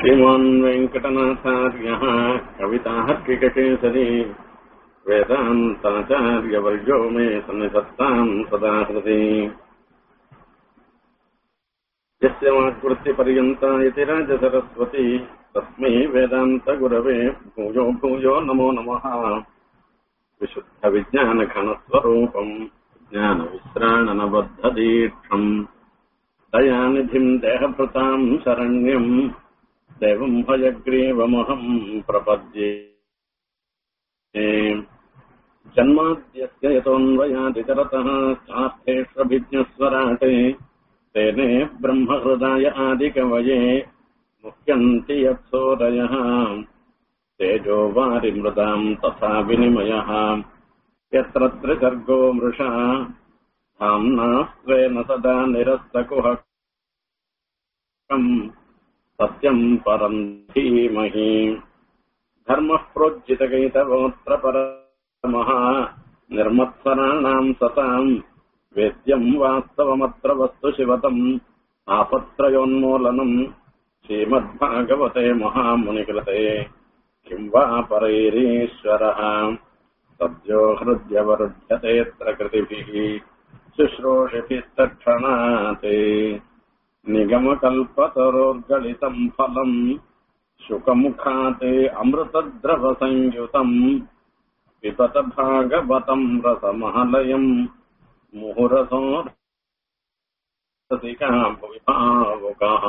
श्रीमान् वेङ्कटनाथार्यः कविताहर्किककेसरी वेदान्ताचार्यवर्यो मे सन्निधत्ताम् सदा हृदि यस्य वाक्वृत्तिपर्यन्ता इति राजसरस्वती तस्मै वेदान्तगुरवे भूयो भूयो नमो नमः विशुद्धविज्ञानघनस्वरूपम् ज्ञानविश्राणनबद्धदीक्षम् दयानिधिम् देहभृताम् शरण्यम् देवम् हयग्रीवमहम् प्रपद्ये जन्माद्यस्य यतोऽन्वयादितरतः चार्थेष्वभिज्ञस्वराटे तेने ब्रह्महृदाय आदिकवये मुह्यन्ति यत्सोदयः तेजो वारिमृदाम् तथा विनिमयः यत्र त्रिसर्गो मृषा धाम्ना स्वेन सदा निरस्तकुहकम् सत्यम् परम् धीमहि धर्मः प्रोज्जितकैतवोऽत्र परमः निर्मत्सराणाम् सताम् वेद्यम् वास्तवमत्र वस्तु शिवतम् आपत्रयोन्मूलनम् श्रीमद्भागवते महामुनिकृते किम् वा परैरीश्वरः सद्यो हृद्यवरुध्यतेऽत्र कृतिभिः शुश्रूषिभिस्तक्षणात् निगमकल्पतरोर्गलितम् फलम् शुकमुखात् अमृतद्रवसंयुतम् पिबत भागवतम् रसमहलयम् मुहुरसो रसिका விபாவுகாக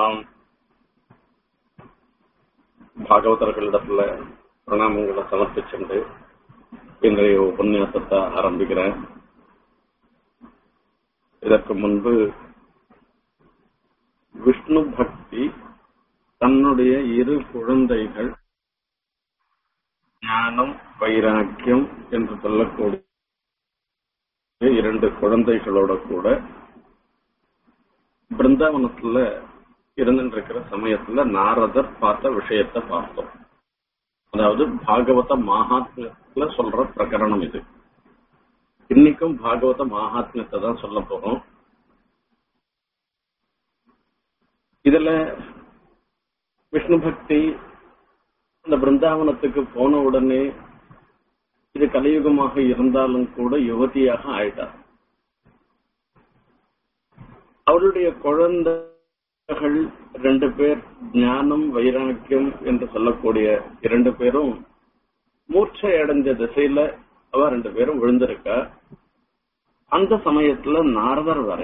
பாகவதர்களிடத்துல பிரணாமங்களை சமர்ப்பிச்சுண்டு இன்றைய உபன்யாசத்தை ஆரம்பிக்கிறேன் இதற்கு முன்பு விஷ்ணு பக்தி தன்னுடைய இரு குழந்தைகள் ஞானம் வைராக்கியம் என்று சொல்லக்கூடிய இரண்டு குழந்தைகளோட கூட பிருந்தாவனத்துல இருந்துருக்கிற சமயத்துல நாரதர் பார்த்த விஷயத்த பார்த்தோம் அதாவது பாகவத மகாத்மியத்துல சொல்ற பிரகரணம் இது இன்னைக்கும் பாகவத மகாத்மியத்தை தான் சொல்ல போறோம் இதுல விஷ்ணு பக்தி இந்த பிருந்தாவனத்துக்கு போன உடனே இது கலியுகமாக இருந்தாலும் கூட யுவதியாக ஆயிட்டார் அவருடைய குழந்தைகள் ரெண்டு பேர் ஞானம் வைராக்கியம் என்று சொல்லக்கூடிய இரண்டு பேரும் மூர்ச்சை அடைஞ்ச திசையில அவ ரெண்டு பேரும் விழுந்திருக்கா அந்த சமயத்துல நாரதர் வர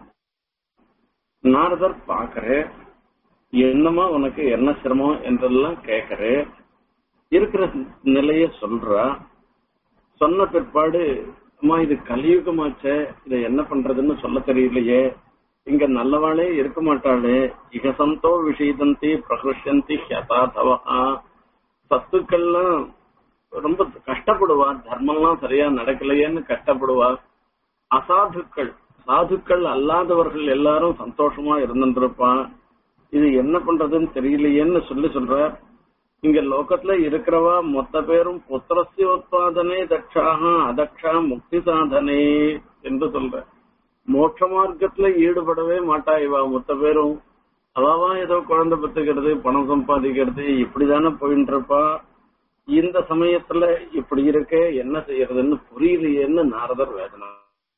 நாரதர் பாக்குற என்னமா உனக்கு என்ன சிரமம் என்றெல்லாம் கேக்குற இருக்கிற நிலைய சொல்றா சொன்ன பிற்பாடு அம்மா இது கலியுகமாச்சே இதை என்ன பண்றதுன்னு சொல்ல தெரியலையே இங்க நல்லவாளே இருக்க மாட்டாளே இகசந்தோ விஷயதந்தி பிரகிருஷ்யந்தி ஹியதாதவா சத்துக்கள்லாம் ரொம்ப கஷ்டப்படுவா தர்மம்லாம் சரியா நடக்கலையேன்னு கஷ்டப்படுவா அசாதுக்கள் சாதுக்கள் அல்லாதவர்கள் எல்லாரும் சந்தோஷமா இருந்துருப்பான் இது என்ன பண்றதுன்னு தெரியலையேன்னு சொல்லி சொல்ற இங்க லோகத்துல இருக்கிறவா மொத்த பேரும் புத்திரஸ்யோத்பாதனே தட்சாக அதக்ஷா முக்தி சாதனே என்று சொல்ற மோட்ச மார்க்கத்துல ஈடுபடவே மாட்டா இவா மொத்த பேரும் அவாவா ஏதோ குழந்தை பெற்றுக்கிறது பணம் சம்பாதிக்கிறது இப்படிதானே போயிட்டு இருப்பா இந்த சமயத்துல இப்படி இருக்க என்ன செய்யறதுன்னு புரியலையேன்னு நாரதர் வேதனை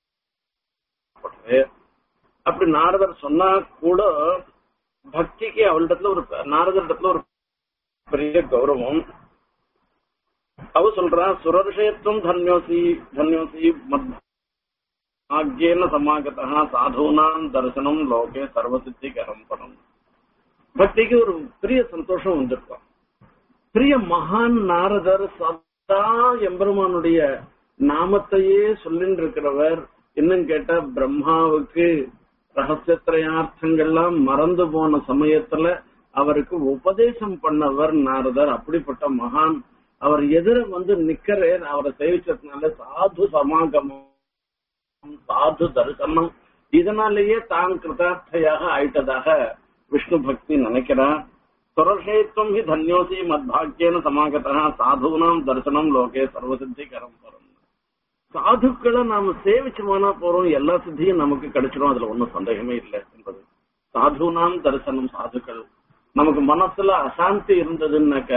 அப்படி நாரதர் சொன்னா கூட பக்திக்கு அவளிடத்துல ஒரு நாரதர் இடத்துல ஒரு பெரிய கௌரவம் அவ சொல்றா சுரர்ஷயத்துவம் தன்யோசி தன்யோசி மத் ஆக்யேன சமாகதா சாதுனாம் தரிசனம் லோகே சர்வசித்திகரம் பணம் பக்திக்கு ஒரு பெரிய சந்தோஷம் வந்திருக்கும் பெரிய மகான் நாரதர் சதா எம்பெருமானுடைய நாமத்தையே சொல்லின்னு இருக்கிறவர் இன்னும் கேட்டா பிரம்மாவுக்கு ரகசியத்திரையார்த்தங்கள்லாம் மறந்து போன சமயத்துல அவருக்கு உபதேசம் பண்ணவர் நாரதர் அப்படிப்பட்ட மகான் அவர் எதிர வந்து நிக்கிறேன் அவரை சேவிச்சதுனால சாது சமாகமம் சாது தரிசனம் இதனாலேயே தான் கிருதார்த்தையாக ஆயிட்டதாக விஷ்ணு பக்தி நினைக்கிறார் சுரஷேத்துவம் ஹி தன்யோசி மத்பாக்கியன சமாகதா சாதுனாம் தரிசனம் லோகே சர்வசித்திகரம் பரம் சாதுக்களை நாம சேவிச்சோம்னா போறோம் எல்லா சித்தியும் நமக்கு கிடைச்சிடும் அதுல ஒன்றும் சந்தேகமே இல்லை என்பது சாதுனாம் தரிசனம் சாதுக்கள் நமக்கு மனசுல அசாந்தி இருந்ததுன்னாக்க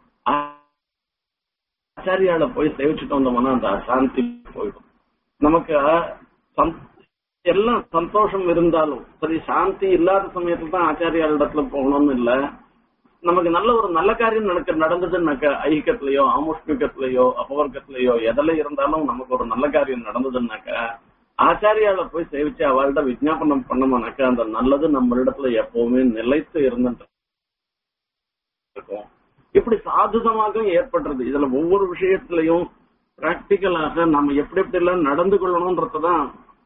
ஆச்சாரியால போய் சேவிச்சுட்டு வந்தோம்னா அந்த அசாந்தி போயிடும் நமக்கு சந்- எல்லாம் சந்தோஷம் இருந்தாலும் சரி சாந்தி இல்லாத சமயத்துல தான் ஆச்சாரியார் இடத்துல போகணும்னு இல்ல நமக்கு நல்ல ஒரு நல்ல காரியம் நடக்க நடந்ததுன்னாக்க ஐக்கியத்திலயோ ஆமுஷ்மிகத்திலயோ அபவர்க்கத்திலயோ எதுல இருந்தாலும் நமக்கு ஒரு நல்ல காரியம் நடந்ததுன்னாக்க ஆச்சாரியால போய் சேவிச்சு அவள்கிட்ட விஜாபனம் பண்ணோம்னாக்க அந்த நல்லது நம்மளிடத்துல எப்பவுமே நிலைத்து இருந்துட்டு இருக்கும் இப்படி சாதுதமாக ஏற்படுறது இதுல ஒவ்வொரு விஷயத்திலையும் பிராக்டிக்கலாக நம்ம எப்படி எப்படி எல்லாம் நடந்து கொள்ளணும்ன்றதுதான்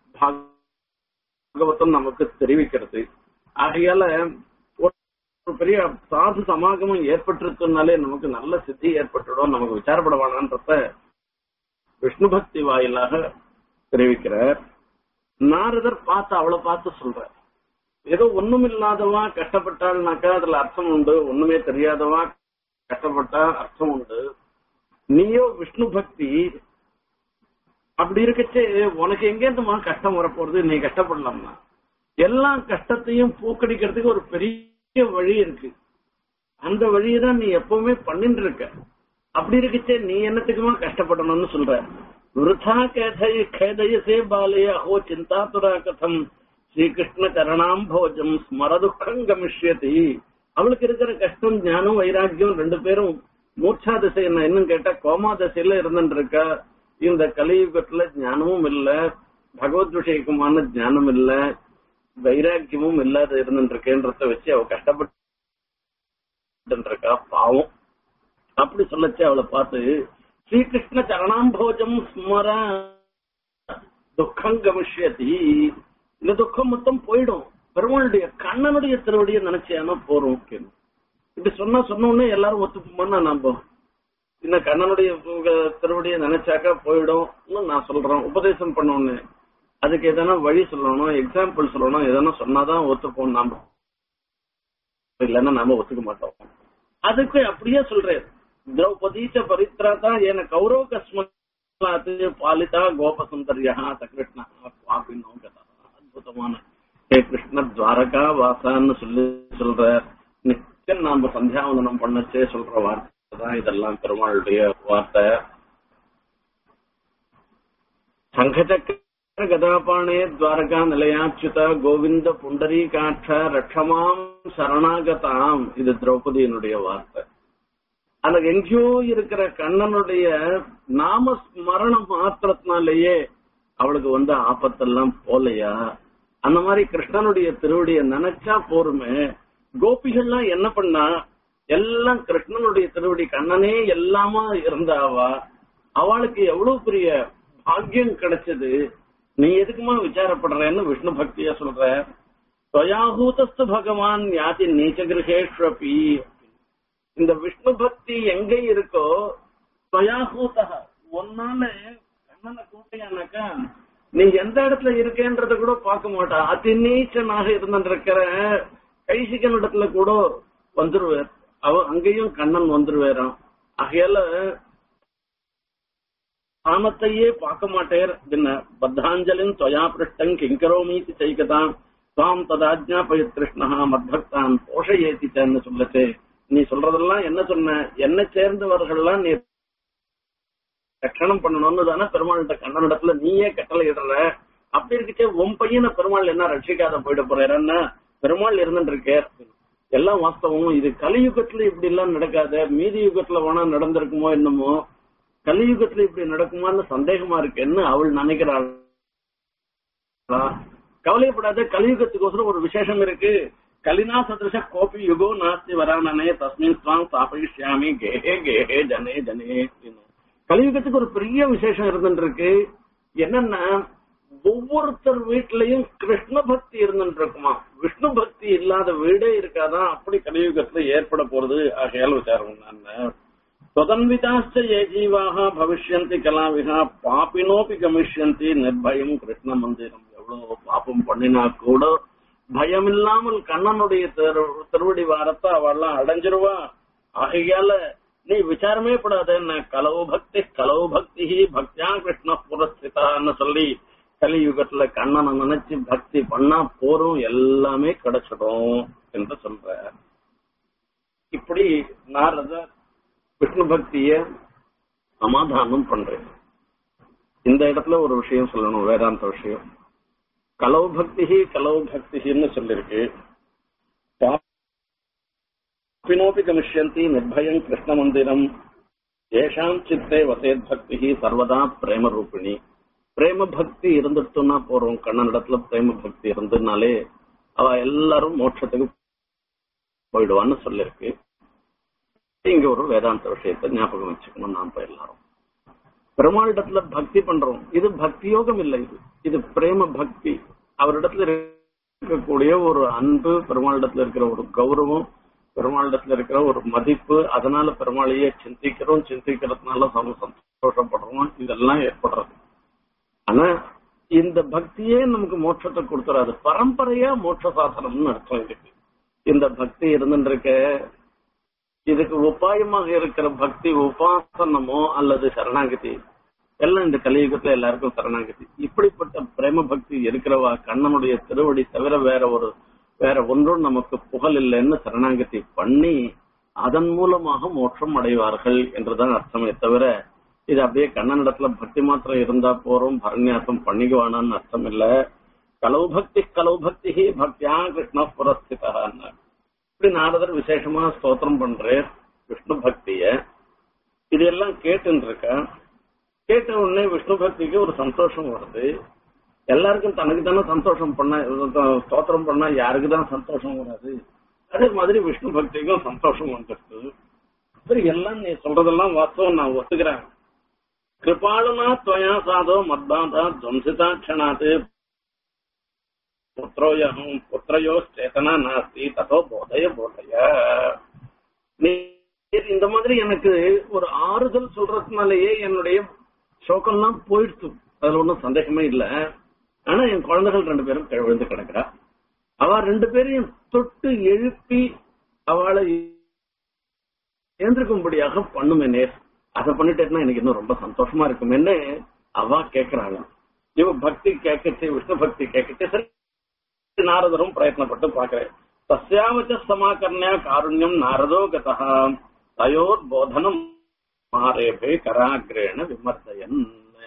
பாகவதம் நமக்கு தெரிவிக்கிறது ஆகையால ஒரு பெரிய சாது சமாகமம் ஏற்பட்டிருக்குனாலே நமக்கு நல்ல சித்தி ஏற்பட்டுடும் நமக்கு விசாரப்படவானான்றத விஷ்ணு பக்தி வாயிலாக தெரிவிக்கிறார் நாரதர் பார்த்து அவளை பார்த்து சொல்றார் ஏதோ ஒண்ணும் இல்லாதவா கஷ்டப்பட்டாள்னாக்கா அதுல அர்த்தம் உண்டு ஒண்ணுமே தெரியாதவா கஷ்டப்பட்டா அர்த்தம் உண்டு நீயோ விஷ்ணு பக்தி அப்படி இருக்கச்சே உனக்கு எங்கேருந்துமா கஷ்டம் வரப்போறது நீ கஷ்டப்படலாம்னா எல்லா கஷ்டத்தையும் போக்கடிக்கிறதுக்கு ஒரு பெரிய வழி இருக்கு அந்த வழியை தான் நீ எப்பவுமே பண்ணிட்டு இருக்க அப்படி இருக்கச்சே நீ என்னத்துக்குமா கஷ்டப்படணும்னு சொல்ற விருதா கேதய கேதயசே பாலய ஓ சிந்தாத்துரா கதம் ஸ்ரீகிருஷ்ண கரணாம் போஜம் ஸ்மரதுக்கம் கமிஷ்யதி அவளுக்கு இருக்கிற கஷ்டம் ஞானம் வைராக்கியம் ரெண்டு பேரும் மூர்ச்சா திசை என்ன இன்னும் கேட்டா கோமா திசையில இருந்துட்டு இருக்கா இந்த கலியுகத்துல ஞானமும் இல்ல பகவத் விஷயக்குமான ஞானம் இல்ல வைராக்கியமும் இல்லாத இருந்துட்டு இருக்கேன்றத வச்சு அவ கஷ்டப்பட்டு இருக்கா பாவம் அப்படி சொல்லச்சு அவளை பார்த்து ஸ்ரீகிருஷ்ண சரணாம்போஜம் ஸ்மர துக்கம் கமிஷ்யதி இந்த துக்கம் மொத்தம் போயிடும் பெருமாளுடைய கண்ணனுடைய திருவடியை நினைச்சியானா போறோம் இப்படி சொன்னா சொன்ன உடனே எல்லாரும் ஒத்துப்போம்னா நம்ப இந்த கண்ணனுடைய உங்க திருவடியை நினைச்சாக்கா போயிடும் நான் சொல்றேன் உபதேசம் பண்ண உடனே அதுக்கு எதனா வழி சொல்லணும் எக்ஸாம்பிள் சொல்லணும் எதனா சொன்னாதான் ஒத்துப்போம் நாம இல்லைன்னா நாம ஒத்துக்க மாட்டோம் அதுக்கு அப்படியே சொல்றேன் திரௌபதீச்ச பரித்ராதா என கௌரவ கஸ்மத் பாலிதா கோபசுந்தரியா சகிருஷ்ணா அப்படின்னு அற்புதமான ஹே கிருஷ்ண துவாரகா வாசான்னு சொல்லி சொல்ற நிச்சயம் நாம சந்தியாவந்தனம் பண்ணச்சே சொல்ற வார்த்தை தான் இதெல்லாம் பெருமாளுடைய வார்த்தை சங்கச்சக்கர கதாபாணே துவாரகா நிலையாச்சுத கோவிந்த புண்டரீகாட்ச ரட்சமாம் சரணாகதாம் இது திரௌபதியினுடைய வார்த்தை அந்த எங்கேயோ இருக்கிற கண்ணனுடைய நாம ஸ்மரணம் மாத்திரத்தினாலேயே அவளுக்கு வந்து ஆபத்தெல்லாம் போலையா அந்த மாதிரி கிருஷ்ணனுடைய திருவடியை நினைச்சா போருமே கோபிகள்லாம் என்ன பண்ணா எல்லாம் கிருஷ்ணனுடைய திருவடி கண்ணனே எல்லாமா இருந்தாவா அவளுக்கு எவ்வளவு பெரிய பாக்கியம் கிடைச்சது நீ எதுக்குமா விசாரப்படுறேன்னு விஷ்ணு பக்தியா சொல்ற தொயாகூதஸ்து பகவான் யாதி நீச்ச கிரகேஷ்வபி இந்த விஷ்ணு பக்தி எங்க இருக்கோ தொயாகூதக ஒன்னால கண்ணனை கூட்டையானாக்கா நீ எந்த இடத்துல இருக்கேன்றத கூட பார்க்க மாட்டா அதி நீச்சனாக இருந்திருக்கிற கைசிகன் இடத்துல கூட வந்துருவார் அவ அங்கேயும் கண்ணன் வந்துருவாராம் ஆகையால ஸ்தானத்தையே பார்க்க மாட்டேர் என்ன பத்தாஞ்சலின் தொயா பிருஷ்டம் கிங்கரோமீதி செய்கதான் தாம் ததாஜ்ஞா பயித்ருஷ்ணா மத்பக்தான் போஷயேதிச்சன்னு சொல்லச்சு நீ சொல்றதெல்லாம் என்ன சொன்ன என்ன சேர்ந்தவர்கள்லாம் நீ ரட்சணம் பண்ணணும்னு தானே பெருமாள்கிட்ட கண்ணனிடத்துல நீயே கட்டளை இடுற அப்படி இருக்கச்சே உன் பையனை பெருமாள் என்ன ரட்சிக்காத போயிட போறேன்னா பெருமாள் இருந்துட்டு இருக்கார் எல்லாம் வாஸ்தவமும் இது கலியுகத்துல இப்படி எல்லாம் நடக்காத மீதி யுகத்துல வேணா நடந்திருக்குமோ என்னமோ கலியுகத்துல இப்படி நடக்குமான்னு சந்தேகமா இருக்குன்னு அவள் நினைக்கிறாள் கவலைப்படாத கலியுகத்துக்கோசரம் ஒரு விசேஷம் இருக்கு கலினா சதிருஷ கோபி யுகோ நாஸ்தி வரானனே தஸ்மின் ஸ்வாங் சாபயிஷ்யாமி கேஹே கேஹே ஜனே ஜனே கலியுகத்துக்கு ஒரு பெரிய விசேஷம் இருந்துட்டு இருக்கு என்னன்னா ஒவ்வொருத்தர் வீட்லயும் கிருஷ்ண பக்தி இருந்துட்டு இருக்குமா விஷ்ணு பக்தி இல்லாத வீடே இருக்காதான் அப்படி கலியுகத்துல ஏற்பட போறது ஆகையால் விசாரம் நான் स्वतन्विताश्च ये जीवाः भविष्यन्ति कलाविहा பாப்பினோபி கமிஷ்யந்தி நிர்பயம் கிருஷ்ண மந்திரம் எவ்வளவு பாப்பம் பண்ணினா கூட பயம் இல்லாமல் கண்ணனுடைய திரு- திருவடி வாரத்தை அவெல்லாம் அடைஞ்சிருவா ஆகையால நீ விசாரமே படாத என்ன கலவு பக்தி கலவு பக்தி பக்தியா கிருஷ்ண புரஸ்திதான்னு சொல்லி கலியுகத்துல கண்ணனை நினைச்சு பக்தி பண்ணா போரும் எல்லாமே கிடைச்சிடும் என்று சொல்ற அப்படி நாரத விஷ்ணு பக்திய சமாதானம் பண்றேன் இந்த இடத்துல ஒரு விஷயம் சொல்லணும் வேதாந்த விஷயம் கலவு பக்தி கலவு பக்தின்னு சொல்லிருக்கு பினோபி கமிஷ்யந்தி நிர்பயம் கிருஷ்ண மந்திரம் ஏஷாம் சித்தே வசேத் பக்தி சர்வதா பிரேம ரூபிணி பிரேம பக்தி இருந்துட்டோம்னா போறோம் கண்ணனிடத்துல பிரேம பக்தி இருந்ததுனாலே அவ எல்லாரும் மோட்சத்துக்கு போயிடுவான்னு சொல்லிருக்கு இங்க ஒரு வேதாந்த விஷயத்தை ஞாபகம் வச்சுக்கணும் நாம எல்லாரும் பெருமாளிடத்துல பக்தி பண்றோம் இது பக்தி யோகம் இல்லை இது இது பிரேம பக்தி அவரிடத்துல இருக்கக்கூடிய ஒரு அன்பு பெருமாளிடத்துல இருக்கிற ஒரு கௌரவம் பெருமாளிடத்துல இருக்கிற ஒரு மதிப்பு அதனால பெருமாளையே சிந்திக்கிறோம் சிந்திக்கிறதுனால நம்ம சந்தோஷப்படுறோம் இதெல்லாம் ஏற்படுறது ஆனா இந்த பக்தியே நமக்கு மோட்சத்தை கொடுத்துறாது பரம்பரையா மோட்ச சாதனம்னு அர்த்தம் இதுக்கு இந்த பக்தி இருந்துருக்க இதுக்கு உபாயமாக இருக்கிற பக்தி உபாசனமோ அல்லது சரணாகதி எல்லாம் இந்த கலியுகத்துல எல்லாருக்கும் சரணாகதி இப்படிப்பட்ட பிரேம பக்தி இருக்கிறவா கண்ணனுடைய திருவடி தவிர வேற ஒரு வேற ஒன்றும் நமக்கு புகழ் இல்லைன்னு சரணாகதி பண்ணி அதன் மூலமாக மோட்சம் அடைவார்கள் என்றுதான் அர்த்தமே தவிர இது அப்படியே கண்ணனிடத்துல பக்தி மாத்திரம் இருந்தா போறோம் பரநியாசம் பண்ணிக்குவானான்னு அர்த்தம் இல்ல கலவு பக்தி கலவு பக்தி பக்தியா கிருஷ்ண புரஸ்திதான்னு இப்படி நாரதர் விசேஷமா ஸ்தோத்திரம் பண்றேன் விஷ்ணு பக்திய இதெல்லாம் கேட்டுன்னு இருக்கா கேட்ட உடனே விஷ்ணு பக்திக்கு ஒரு சந்தோஷம் வருது எல்லாருக்கும் தனக்கு தானே சந்தோஷம் பண்ண ஸ்தோத்திரம் பண்ணா யாருக்கு தான் சந்தோஷம் வராது அதே மாதிரி விஷ்ணு பக்திக்கும் சந்தோஷம் வந்துருக்கு சரி எல்லாம் நீ சொல்றதெல்லாம் வாஸ்தவம் நான் ஒத்துக்கிறேன் கிருபாளுனா துவயா சாதோ மத்தாதா துவம்சிதா க்ஷணாத் புத்திரோயம் புத்திரையோ சேதனா நாஸ்தி ததோ போதைய போதைய நீ இந்த மாதிரி எனக்கு ஒரு ஆறுதல் சொல்றதுனாலயே என்னுடைய சோகம்லாம் போயிடுச்சு அதுல ஒன்றும் சந்தேகமே இல்ல ஆனா என் குழந்தைகள் ரெண்டு பேரும் விழுந்து கிடக்குறா அவ ரெண்டு பேரையும் தொட்டு எழுப்பி அவளை ஏந்திருக்கும்படியாக பண்ணுமே நேர் அதை பண்ணிட்டேன்னா எனக்கு இன்னும் ரொம்ப சந்தோஷமா இருக்குமேன்னு அவ கேக்குறாங்க இவ பக்தி கேட்கச்சு விஷ்ணு பக்தி கேட்கச்சு சரி நாரதரும் பிரயத்னப்பட்டு பாக்குறேன் தஸ்யாவச்ச சமாகர்ணியா காருண்யம் நாரதோ கதா தயோர் போதனம் மாரேபே கராகிரேண விமர்சயன்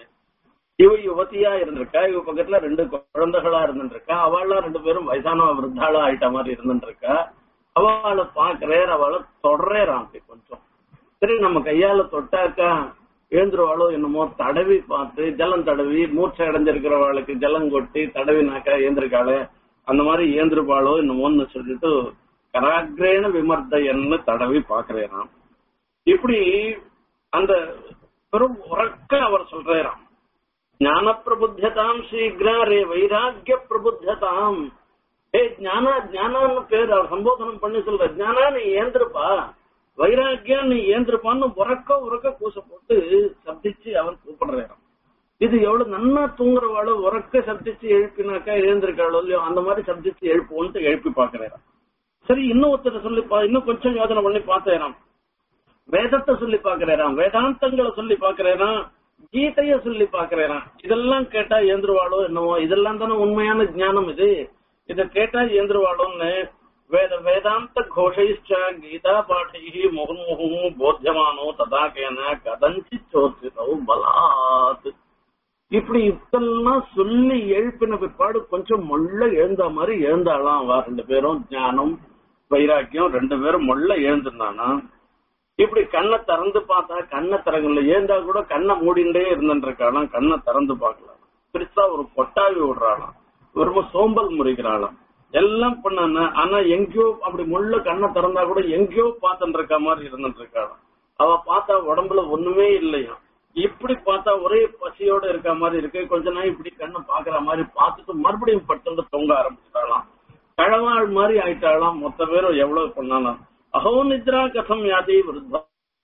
இவ யுவதியா இருந்திருக்கா இவ பக்கத்துல ரெண்டு குழந்தைகளா இருந்துருக்கா அவள்லாம் ரெண்டு பேரும் வயசானவ விருத்தாளா ஆயிட்ட மாதிரி இருந்துருக்கா அவளை பாக்குறேன் அவளை தொடரேறான் அப்படி கொஞ்சம் சரி நம்ம கையால தொட்டாக்கா எழுந்துருவாளோ என்னமோ தடவி பார்த்து ஜலம் தடவி மூர்ச்சை அடைஞ்சிருக்கிறவாளுக்கு ஜலம் கொட்டி தடவினாக்கா ஏந்திருக்காளே அந்த மாதிரி ஏந்திருப்பாளோ என்னமோன்னு சொல்லிட்டு கராகிரேன விமர்த்தையன்னு தடவி பாக்குறேன் இப்படி அந்த பெரும் உறக்க அவர் சொல்றாராம் ஞான பிரபுத்தியதாம் சீக்கிர ரே வைராக்கிய பிரபுத்தியதாம் ஏ ஞானா ஞானான்னு பேர் அவர் சம்போதனம் பண்ணி சொல்ற ஞானா நீ ஏந்திருப்பா வைராக்கியம் நீ ஏந்திருப்பான்னு உறக்க உறக்க கூச போட்டு சப்திச்சு அவர் கூப்பிடுறாராம் இது எவ்வளவு நன்னா தூங்குறவாளோ உறக்க சப்திச்சு எழுப்பினாக்கா எழுந்திருக்காளோ இல்லையோ அந்த மாதிரி சப்திச்சு எழுப்புவோன்ட்டு எழுப்பி பாக்குறாராம் சரி இன்னும் ஒருத்தர் சொல்லி பா- இன்னும் கொஞ்சம் யோசனை பண்ணி பார்த்தேராம் வேதத்தை சொல்லி பாக்குறாராம் வேதாந்தங்களை சொல்லி பாக்குறாராம் கீதைய சொல்லி பாக்குறாராம் இதெல்லாம் கேட்டா ஏந்திருவாளோ என்னவோ இதெல்லாம் தானே உண்மையான ஞானம் இது இத கேட்டா ஏந்திருவாளோன்னு வேத வேதாந்த கோஷைச்ச கீதா பாட்டை முகுர்முகு போத்தியமானோ ததாகேன கதஞ்சி சோத்திரோ பலாத் இப்படி இதெல்லாம் சொல்லி எழுப்பின பிற்பாடு கொஞ்சம் மொள்ள எழுந்த மாதிரி எழுந்தாளாம் அவ ரெண்டு பேரும் ஞானம் வைராக்கியம் ரெண்டு பேரும் மொள்ள எழுந்திருந்தானா இப்படி கண்ணை திறந்து பார்த்தா கண்ணை திறங்கல ஏந்தா கூட கண்ணை மூடிண்டே இருந்துருக்காளாம் கண்ணை திறந்து பார்க்கலாம் பெருசா ஒரு கொட்டாவி விடுறாளாம் ஒரு சோம்பல் முறிக்கிறாளாம் எல்லாம் பண்ணான ஆனா எங்கேயோ அப்படி முள்ள கண்ணை திறந்தா கூட எங்கேயோ பார்த்துட்டு இருக்க மாதிரி இருந்துட்டு இருக்காளாம் அவ பார்த்தா உடம்புல ஒண்ணுமே இல்லையா இப்படி பார்த்தா ஒரே பசியோட இருக்க மாதிரி இருக்கு கொஞ்ச நாள் இப்படி கண்ணை பாக்குற மாதிரி பார்த்துட்டு மறுபடியும் பட்டு தொங்க ஆரம்பிச்சிட்டாலாம் கழவாள் மாதிரி ஆயிட்டாலாம் மொத்த பேரும் எவ்வளவு பண்ணாலாம் அஹோ நித்ரா கதம் யாதி விருத்தா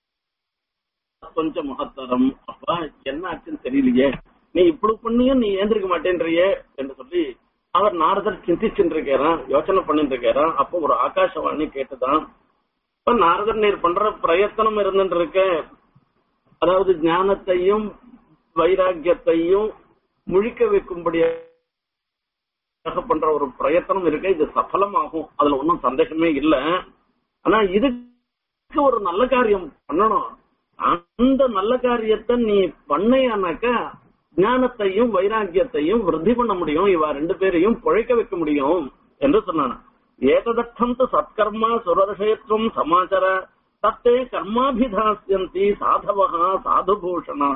கொஞ்சம் மகத்தரம் அப்பா என்ன ஆச்சுன்னு தெரியலையே நீ இப்படி பண்ணியும் நீ ஏந்திருக்க மாட்டேன்றியே என்று சொல்லி அவர் நாரதர் சிந்திச்சுட்டு இருக்கிறான் யோசனை பண்ணிட்டு இருக்கிறான் அப்போ ஒரு ஆகாசவாணி கேட்டுதான் இப்ப நாரதர் நீர் பண்ற பிரயத்தனம் இருந்துட்டு இருக்க அதாவது ஞானத்தையும் வைராக்கியத்தையும் முழிக்க வைக்கும்படியாக பண்ற ஒரு பிரயத்தனம் இருக்கு இது சஃலமாகும் அதுல ஒன்றும் சந்தேகமே இல்ல ஆனா இது எனக்கு ஒரு நல்ல காரியம் பண்ணணும் அந்த நல்ல காரியத்தை நீ பண்ணையானாக்கா ஞானத்தையும் வைராக்கியத்தையும் விருத்தி பண்ண முடியும் இவ ரெண்டு பேரையும் பிழைக்க வைக்க முடியும் என்று சொன்னான் ஏததர்த்தம் து சத்கர்மா சுரர்ஷயத்துவம் சமாச்சார தத்தே கர்மாபிதாசியந்தி சாதவகா சாதுபூஷணா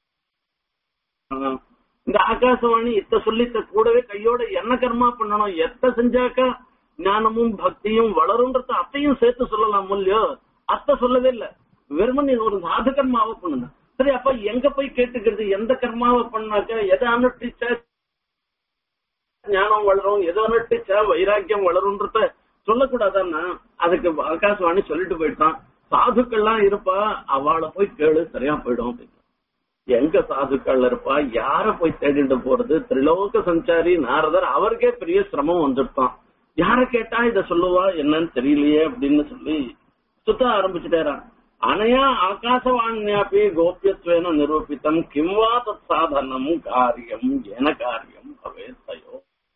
இந்த ஆகாசவாணி இத்த சொல்லித்த கூடவே கையோட என்ன கர்மா பண்ணணும் எத்த செஞ்சாக்கா ஞானமும் பக்தியும் வளரும்ன்றத அத்தையும் சேர்த்து சொல்லலாம் இல்லையோ அத்தை சொல்லவே இல்ல வெறுமன் நீ ஒரு சாது கர்மாவை பண்ணுங்க சரி அப்ப எங்க போய் கேட்டுக்கிறது எந்த கர்மாவை பண்ணாக்க எதை அனுஷ்டிச்சா ஞானம் வளரும் எதை அனுஷ்டிச்சா வைராக்கியம் வளரும்ன்றத சொல்லக்கூடாதான்னா அதுக்கு ஆகாசவாணி சொல்லிட்டு போயிட்டான் சாதுக்கள்லாம் இருப்பா அவளை போய் கேளு சரியா போயிடும் அப்படின்னு எங்க சாதுக்கள் இருப்பா யார போய் தேடிட்டு போறது திரிலோக சஞ்சாரி நாரதர் அவருக்கே பெரிய சிரமம் வந்துட்டான் யார கேட்டா இத சொல்லுவா என்னன்னு தெரியலையே அப்படின்னு சொல்லி சுத்த ஆரம்பிச்சுட்டேறான் அனையா ஆகாசவாணியாப்பி கோபியத்வேன நிரூபித்தம் கிம்வா தத் சாதனம் காரியம் என காரியம் பவேத்தையோ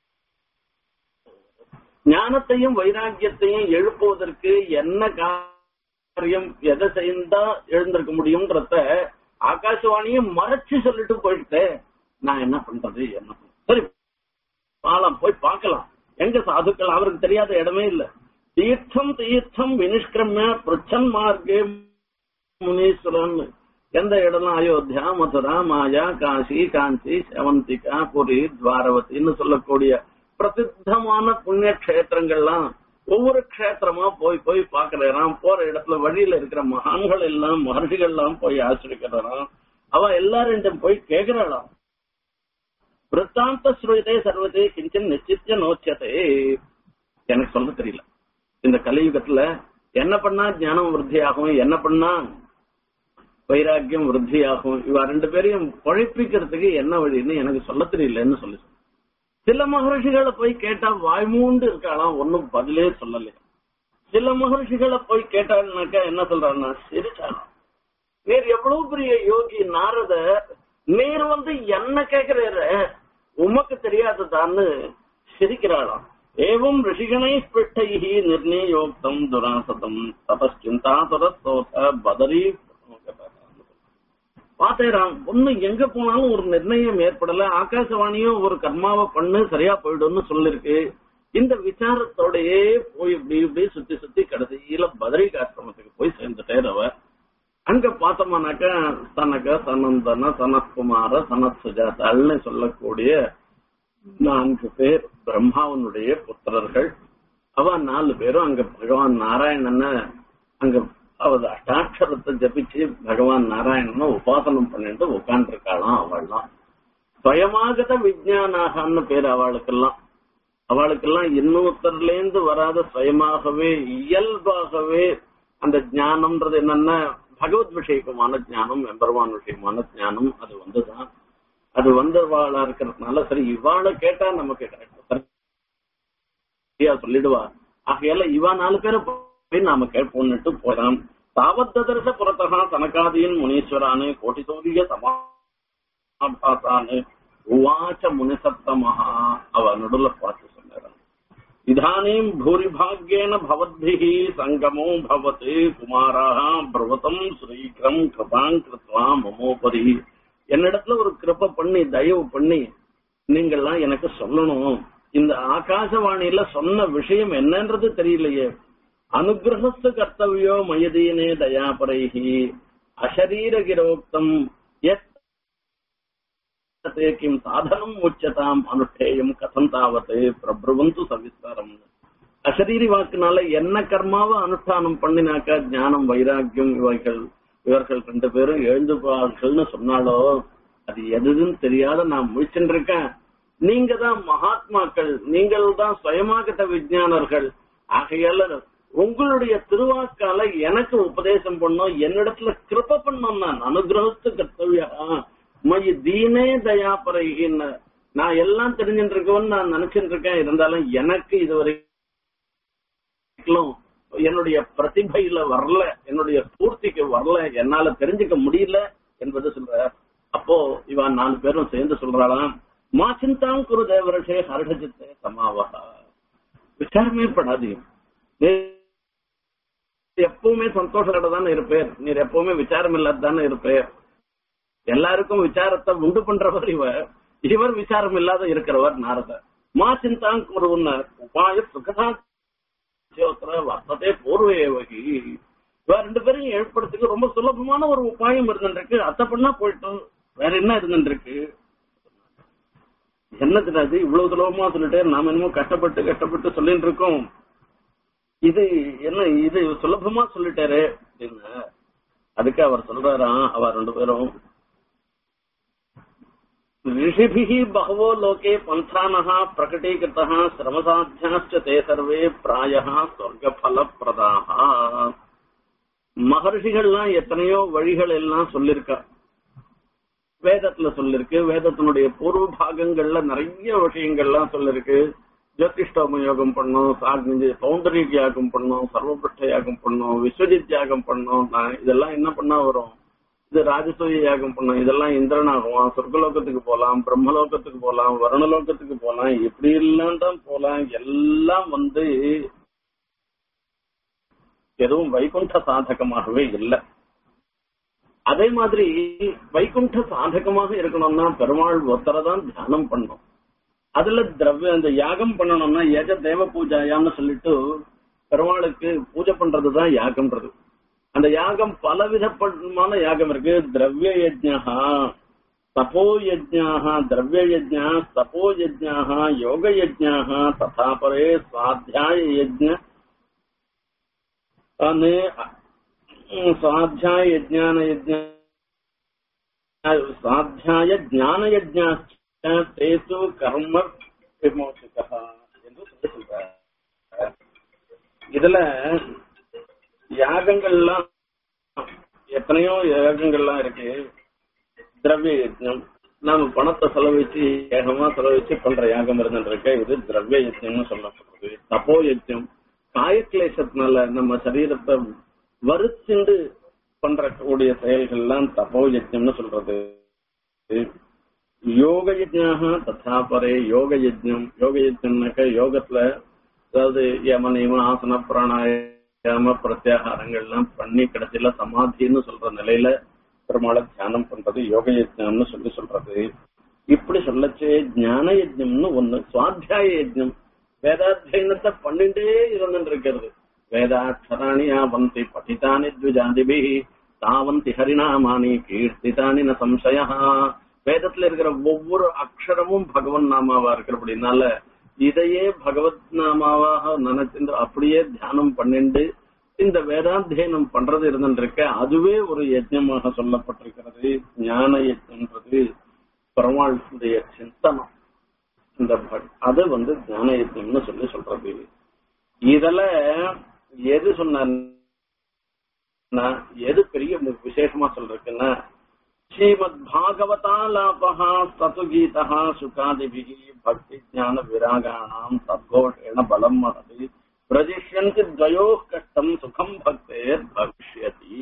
ஞானத்தையும் வைராக்கியத்தையும் எழுப்புவதற்கு என்ன காரியம் எதை செய்தா எழுந்திருக்க முடியும்ன்றத ஆகாசவாணியும் மறைச்சு சொல்லிட்டு போயிட்டு நான் என்ன பண்றது என்ன பண்றது? சரி பாலாம் போய் பார்க்கலாம் எங்க சாதுக்கள் அவருக்கு தெரியாத இடமே இல்ல தீர்த்தம் தீர்த்தம் வினிஷ்கிரம பிரச்சன் மார்க்கே முனீஸ்வரன் எந்த இடம்லாம் அயோத்தியா மதுரா மாயா காசி காஞ்சி செவந்திகா புரி துவாரவத்தின்னு சொல்லக்கூடிய பிரசித்தமான புண்ணிய கஷேத்திரங்கள்லாம் ஒவ்வொரு க்ஷேத்திரமா போய் போய் பாக்குறான் போற இடத்துல வழியில இருக்கிற மகான்கள் எல்லாம் மகர்ஷிகள் எல்லாம் போய் ஆசிரிக்கிறான் அவ எல்லாரும் போய் கேக்குறாளாம் விற்த்தாந்த ஸ்ருதே சர்வதே கிஞ்சன் நிச்சித்திய நோச்சதே எனக்கு சொல்ல தெரியல இந்த கலியுகத்துல என்ன பண்ணா ஞானம் விருத்தியாகும் என்ன பண்ணா வைராக்கியம் விருத்தியாகும் இவ ரெண்டு பேரையும் பொழைப்பிக்கிறதுக்கு என்ன வழின்னு எனக்கு சொல்ல தெரியலன்னு சொல்லி சொன்னான். சில மகர்ஷிகளை போய் கேட்டா வாய்மூண்டு இருக்காளாம் ஒன்னும் பதிலே சொல்லலையா சில மகர்ஷிகளை போய் கேட்டாங்கனாக்கா என்ன சொல்றாங்கன்னா சிரிச்சாலாம் நீர் எவ்வளவு பெரிய யோகி நாரத நீர் வந்து என்ன கேக்குறாரு உமக்கு தெரியாததான்னு சிரிக்கிறாளாம் ஏவம் ரிஷிகணை ஸ்பிருஷ்டைஹி நிர்ணயோக்தம் துராசதம் தபஸ்சிந்தா துரஸ்தோத பதரி பாத்தேராம் ஒண்ணு எங்க போனாலும் ஒரு நிர்ணயம் ஏற்படல ஆகாசவாணியும் ஒரு கர்மாவை பண்ணு சரியா போயிடும்னு சொல்லிருக்கு இந்த விசாரத்தோடயே போய் இப்படி இப்படி சுத்தி சுத்தி கடைசியில பதரி ஆசிரமத்துக்கு போய் சேர்ந்துட்டேர் அவ அங்க பார்த்தோம்னாக்க சனக சனந்தன சனத்குமார சனத் சுஜாதாள்னு சொல்லக்கூடிய நான்கு பேர் பிரம்மாவனுடைய புத்திரர்கள் அவ நாலு பேரும் அங்க பகவான் நாராயணன அங்க அவர் அஷ்டாட்சரத்தை ஜபிச்சு பகவான் நாராயணனை உபாசனம் பண்ணிட்டு உட்கார்ந்து இருக்காளாம் அவள்லாம் சுயமாகத விஜயானாகன்னு பேர் அவளுக்கெல்லாம் அவளுக்கெல்லாம் இன்னொருத்தர்ல இருந்து வராத சுயமாகவே இயல்பாகவே அந்த ஞானம்ன்றது என்னன்னா பகவத் விஷயமான ஞானம் எம்பெருமான் விஷயமான ஞானம் அது வந்துதான் அது வந்தவாளா இருக்கிறதுனால சரி இவாளை கேட்டா நமக்கு சரியா சொல்லிடுவா ஆகையால இவா நாலு பேரை போய் நாம கேட்போம்னுட்டு போறான் தாவத்ததர்ச புறத்தகா தனக்காதீன் முனீஸ்வரானு கோட்டிசோரிய சமாபாசானு உவாச்ச முனிசப்தமஹா அவ நடுல பார்த்து சொன்னாரான் இதானீம் பூரிபாகியேன பவத்பிः சங்கமோ பவத் குமாராக பிரவதம் ஸ்ரீகிரம் கிருபாங் கிருத்வா மமோபரி என்னிடத்துல ஒரு கிருப பண்ணி தயவு பண்ணி நீங்கள்லாம் எனக்கு சொல்லணும் இந்த ஆகாசவாணியில சொன்ன விஷயம் என்னன்றது தெரியலையே அனுகிரகஸ்து கர்த்தவியோ மயதீனே தயாபரைஹி அசரீரகிரோக்தம் எத் கிம் சாதனம் உச்சதாம் அனுஷ்டேயம் கதம் தாவத் பிரபுவந்து சவிஸ்தாரம் அசரீரி வாக்குனால என்ன கர்மாவை அனுஷ்டானம் பண்ணினாக்கா ஞானம் வைராக்கியம் இவைகள் இவர்கள் ரெண்டு பேரும் எழுந்துப்பார்கள்னு சொன்னாலோ அது எதுன்னு தெரியாத நான் முழிச்சுட்டு இருக்கேன் நீங்க தான் மகாத்மாக்கள் நீங்கள் தான் சுயமாகத்த விஜயானர்கள் ஆகையால உங்களுடைய திருவாக்கால எனக்கு உபதேசம் பண்ணும் என்னிடத்துல கிருப்ப பண்ணும் நான் அனுகிரகத்து கர்த்தவியா மய தீனே தயாபரைகின்னு நான் எல்லாம் தெரிஞ்சுட்டு இருக்கவன் நான் நினைச்சிட்டு இருக்கேன் இருந்தாலும் எனக்கு இதுவரைக்கும் என்னுடைய பிரதிபையில வரல என்னுடைய பூர்த்திக்கு வரல என்னால தெரிஞ்சுக்க முடியல என்பது சொல்ற அப்போ இவன் நாலு பேரும் சேர்ந்து சொல்றாளாம் மா சிந்தாம் குரு தேவரசே ஹர்ஷஜித்தே சமாவகா விசாரமே படாதீங்க எப்பவுமே சந்தோஷத்தோட தானே இருப்பேர் நீர் எப்பவுமே விசாரம் இல்லாத தானே இருப்பேர் எல்லாருக்கும் விசாரத்தை உண்டு பண்றவர் இவர் இவர் விசாரம் இல்லாத இருக்கிறவர் நாரதர் மா சிந்தாங் ஒரு உபாய சுகதா வர்த்ததே பூர்வேவகி இவ ரெண்டு பேரையும் ஏற்படுத்துக்கு ரொம்ப சுலபமான ஒரு உபாயம் இருந்துருக்கு அத்தை பண்ணா போயிட்டோம் வேற என்ன இருந்துருக்கு என்னதுடா இது இவ்வளவு சுலபமா சொல்லிட்டு நாம என்னமோ கஷ்டப்பட்டு கஷ்டப்பட்டு சொல்லிட்டு இருக்கோம் இது என்ன இது சுலபமா சொல்லிட்டாரு அப்படின்னு அதுக்கு அவர் சொல்றாராம் அவர் ரெண்டு பேரும் ऋषिभिः बहवो लोके पन्थानः प्रकटीकृतः श्रमसाध्याश्च ते सर्वे प्रायः स्वर्गफलप्रदाः மகர்ஷிகள்லாம் எத்தனையோ வழிகள் எல்லாம் சொல்லிருக்கா வேதத்துல சொல்லிருக்கு வேதத்தினுடைய பூர்வ பாகங்கள்ல நிறைய விஷயங்கள்லாம் சொல்லிருக்கு ஜோதிஷ்டோம யோகம் பண்ணும் பவுண்டரி யாகம் பண்ணும் சர்வபுஷ்ட யாகம் பண்ணும் விஸ்வஜித் யாகம் பண்ணும் நான் இதெல்லாம் என்ன பண்ணா வரும் இது ராஜசூய யாகம் பண்ணும் இதெல்லாம் இந்திரன் ஆகும் சொர்க்கலோகத்துக்கு போலாம் பிரம்மலோகத்துக்கு போலாம் வருணலோகத்துக்கு போலாம் எப்படி எல்லாம் தான் போலாம் எல்லாம் வந்து எதுவும் வைகுண்ட சாதகமாகவே இல்லை அதே மாதிரி வைகுண்ட சாதகமாக இருக்கணும்னா பெருமாள் ஒத்தரை தான் தியானம் பண்ணும் அதுல திரவிய அந்த யாகம் பண்ணணும்னா ஏக தேவ பூஜாயான்னு சொல்லிட்டு பெருமாளுக்கு பூஜை பண்றதுதான் யாகம்ன்றது அந்த யாகம் பலவிதமான யாகம் இருக்கு திரவிய யஜ்ஞா தபோ யஜ்ஞா திரவிய யஜ்ஞா தபோ யஜ்ஞா யோக யஜ்ஞா ததா பரே சுவாத்தியாய யஜ்ஞ சுவாத்தியாய யஜ்ஞான யஜ்ஞ சுவாத்தியாய ஞான யஜ்ஞா தேசு கர்ம விமோசிகா என்று சொல்லி சொல்றார் இதுல யாகங்கள்லாம் எத்தனையோ யாகங்கள்லாம் இருக்கு திரவிய யஜ்ஞம் நாம பணத்தை செலவழிச்சு ஏகமா செலவழிச்சு பண்ற யாகம் இருந்துருக்கு இது திரவிய யஜ்ஞம்னு சொல்லப்படுறது தப்போ யஜ்ஞம் காயக்லேசத்தினால நம்ம சரீரத்தை வருத்திண்டு பண்ற கூடிய செயல்கள்லாம் தப்போ யஜ்ஞம்னு சொல்றது யோக யஜ்ஞாக ததா பரே யோக யஜ்ஞம் யோக யஜ்ஞம்னாக்க யோகத்துல அதாவது யம நியம ஆசன பிராணாயாம பிரத்யாகாரங்கள்லாம் பண்ணி கடைசியில சமாதின்னு சொல்ற நிலையில பெருமாளை தியானம் பண்றது யோக யஜ்ஞம்னு சொல்லி சொல்றது இப்படி சொல்லச்சே ஞான யஜ்ஞம்னு ஒண்ணு சுவாத்தியாய யஜ்ஞம் வேதாத்தியனத்தை பண்ணிட்டே இருந்துட்டு இருக்கிறது வேதாட்சராணி யாவந்தி படித்தானி த்விஜாதிபி தாவந்தி ஹரிநாமானி கீர்த்திதானி ந சம்சயா வேதத்துல இருக்கிற ஒவ்வொரு அக்ஷரமும் பகவன் நாமாவா இருக்கிறபடினால இதையே பகவத் நாமாவாக நினைச்சு அப்படியே தியானம் பண்ணிண்டு இந்த வேதாத்தியனம் பண்றது இருந்துருக்க அதுவே ஒரு யஜ்ஞமாக சொல்லப்பட்டிருக்கிறது ஞான யஜ்ஞன்றது பெருமாளுடைய சிந்தனம் இந்த அது வந்து ஞான யஜ்ஞம்னு சொல்லி சொல்றது இதுல எது சொன்ன எது பெரிய விசேஷமா சொல்றதுன்னா ஸ்ரீமத் பாகவதா லாபா சது கீதா சுகாதிபிகி பக்தி ஞான விராகாணாம் சத்கோஷேண பலம் மகதி பிரதிஷ்யந்தி துவயோ கஷ்டம் சுகம் பக்தேர் பவிஷ்யதி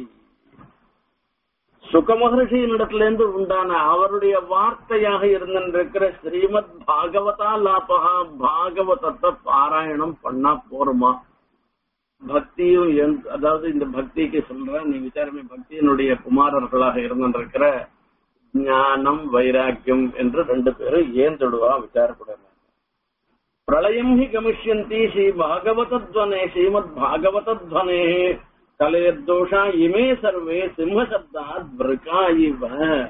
சுக மகர்ஷியினிடத்துல இருந்து உண்டான அவருடைய வார்த்தையாக இருந்திருக்கிற ஸ்ரீமத் பாகவதா லாபகா பாகவதத்தை பாராயணம் பண்ணா போருமா பக்தியும் எந்த- அதாவது இந்த பக்திக்கு சொல்ற நீ விசாரமே பக்தியினுடைய குமாரர்களாக இருந்திருக்கிற ஞானம் வைராக்கியம் என்று ரெண்டு பேரும் ஏந்துடுவா விசாரப்படாங்க பிரளயம் ஹி கமிஷ்யந்தி ஸ்ரீ பாகவதத்வனே ஸ்ரீமத் பாகவதத்வனே கலையத்தோஷா இமே சர்வே சிம்மசப்தாத் விருகா இவ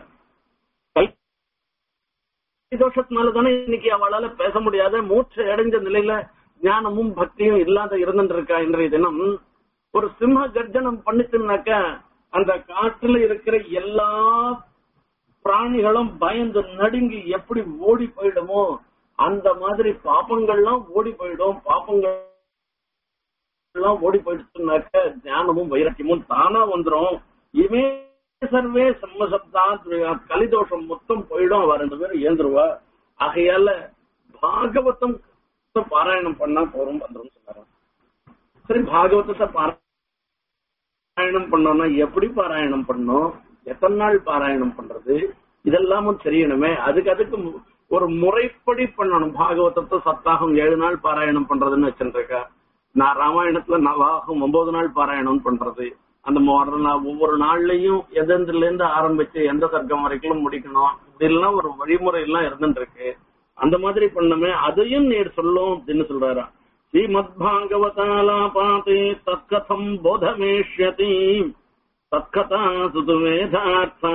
தோஷத்தினால தானே இன்னைக்கு அவளால பேச முடியாத மூச்சு அடைஞ்ச நிலையில ஞானமும் பக்தியும் இல்லாத இருந்துருக்கா இன்றைய தினம் ஒரு சிம்ம கர்ஜனம் பண்ணிச்சுனாக்க அந்த காட்டுல இருக்கிற எல்லா பிராணிகளும் பயந்து நடுங்கி எப்படி ஓடி போயிடுமோ அந்த மாதிரி பாப்பங்கள்லாம் ஓடி போயிடும் பாப்பங்கள் எல்லாம் ஓடி போயிடுச்சுனாக்க ஞானமும் வைராக்கியமும் தானா வந்துரும் இமே சர்வே சம்மசப்தா கலிதோஷம் மொத்தம் போயிடும் அவ ரெண்டு பேரும் ஏந்துருவா ஆகையால பாகவதம் பாராயணம் பண்ணா போறோம் வந்துரும் சொன்னாரு சரி பாகவதத்தை பாராயணம் பண்ணோம்னா எப்படி பாராயணம் பண்ணோம் எத்தனை நாள் பாராயணம் பண்றது இதெல்லாமும் தெரியணுமே அதுக்கு அதுக்கு மு- ஒரு முறைப்படி பண்ணணும் பாகவதத்தை சப்தாகம் ஏழு நாள் பாராயணம் பண்றதுன்னு வச்சுருக்கா நான் ராமாயணத்துல நவாகம் ஒன்பது நாள் பாராயணம் பண்றது அந்த மொ- நா- ஒவ்வொரு நாள்லயும் எதெந்துல இருந்து ஆரம்பிச்சு எந்த சர்க்கம் வரைக்கும் முடிக்கணும் இப்படி எல்லாம் ஒரு வழிமுறை எல்லாம் இருந்துட்டு இருக்கு அந்த மாதிரி பண்ணமே அதையும் நீர் சொல்லும் அப்படின்னு சொல்றாரா ஸ்ரீமத் பாகவதாலாபாதே தற்கதம் போதமேஷ்யதி தற்கதா சுதுவேதார்த்தா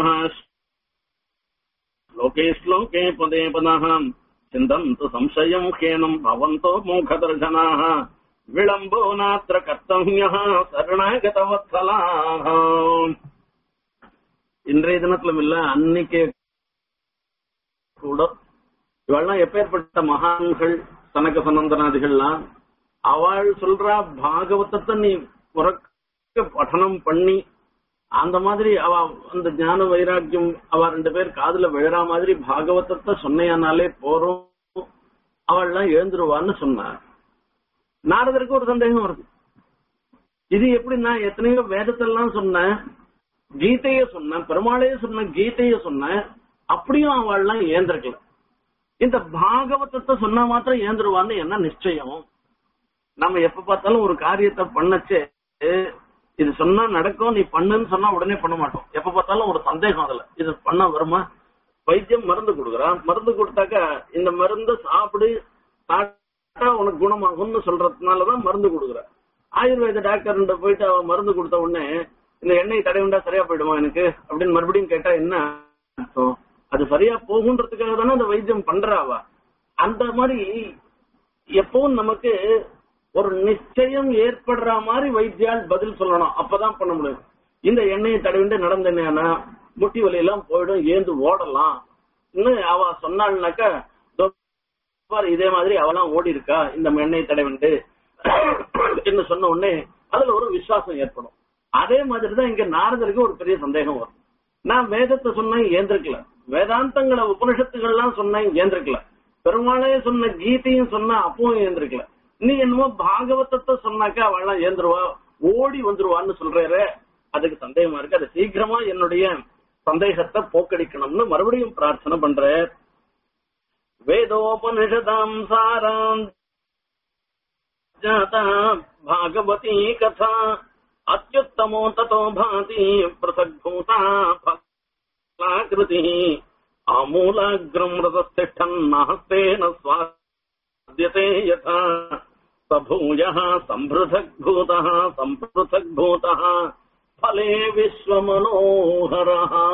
लोके श्लोके पदे पदः चिन्तन्तु संशयम् ह्येनम् भवन्तो मोघदर्शनाः विलम्बो नात्र कर्तव्यः சரணாகதவத்சலாக இன்றைய தினத்திலும் இல்ல அன்னைக்கே கூட இவெல்லாம் எப்பேற்பட்ட மகான்கள் சனக சனந்தனாதிகள்லாம் அவள் சொல்றா பாகவதத்தை நீ உறக்க பठனம் பண்ணி அந்த மாதிரி அவ அந்த ஞான வைராக்கியம் அவ ரெண்டு பேர் காதுல விழற மாதிரி பாகவதத்தை சொன்னையானாலே போறோம் அவள்லாம் எழுந்துருவான்னு சொன்னார் நாரதருக்கு ஒரு சந்தேகம் வருது இது எப்படி நான் எத்தனையோ வேதத்தெல்லாம் சொன்னேன் கீதைய சொன்னேன் பெருமாளையே சொன்ன கீதைய சொன்னேன் அப்படியும் அவள்லாம் ஏந்திருக்கல இந்த பாகவதத்தை சொன்னா மாத்திரம் ஏந்திருவான்னு என்ன நிச்சயம் நம்ம எப்ப பார்த்தாலும் ஒரு காரியத்தை பண்ணச்சே இது சொன்னா நடக்கும் நீ பண்ணுன்னு சொன்னா உடனே பண்ண மாட்டோம் எப்ப பார்த்தாலும் ஒரு சந்தேகம் அதுல இது பண்ண வருமா வைத்தியம் மருந்து கொடுக்குறான் மருந்து கொடுத்தாக்கா இந்த மருந்து சாப்பிடு சாப்பிட்டா உனக்கு குணமாகும்னு சொல்றதுனாலதான் மருந்து கொடுக்குற ஆயுர்வேத டாக்டர் போயிட்டு அவன் மருந்து கொடுத்த உடனே இந்த எண்ணெய் தடவிண்டா சரியா போயிடுமா எனக்கு அப்படின்னு மறுபடியும் கேட்டா என்ன அர்த்தம் அது சரியா போகுன்றதுக்காக தானே அந்த வைத்தியம் பண்றாவா அந்த மாதிரி எப்பவும் நமக்கு ஒரு நிச்சயம் ஏற்படுற மாதிரி வைத்தியால் பதில் சொல்லணும் அப்பதான் பண்ண முடியும் இந்த எண்ணெயை தடவிண்டு நடந்தேன்னா முட்டி வலி எல்லாம் போயிடும் ஏந்து ஓடலாம் இன்னும் அவ சொன்னாள்னாக்கா "இதோ பாரு, இதே மாதிரி அவெல்லாம் ஓடி இருக்கா இந்த எண்ணெயை தடவிண்டு என்று சொன்ன உடனே அதுல ஒரு விசுவாசம் ஏற்படும் அதே மாதிரிதான் இங்க நாரதருக்கு ஒரு பெரிய சந்தேகம் வரும் நான் வேதத்தை சொன்னேன் ஏந்திருக்கல வேதாந்தங்களை உபனிஷத்துகள்லாம் சொன்னேன் ஏந்திருக்கல பெருமாளே சொன்ன கீதையும் சொன்ன அப்பவும் ஏந்திருக்கல நீ என்னமோ பாகவதத்தை சொன்னாக்கா அவள்லாம் ஏந்திருவா ஓடி வந்துருவான்னு சொல்றாரு அதுக்கு சந்தேகமா இருக்கு அது சீக்கிரமா என்னுடைய சந்தேகத்தை போக்கடிக்கணும்னு மறுபடியும் பிரார்த்தனை பண்ற வேதோபனிஷதாம் சாராம் जाता भागवती कथा अत्युत्तमो ततो भाति पृथग्भूता फलाकृतिः आमूलाग्रम् रतस्तिष्ठन्नहस्तेन स्वाद्यते यथा स भूयः सम्पृथग्भूतः सम्पृथग्भूतः फले விஸ்வமனோகரः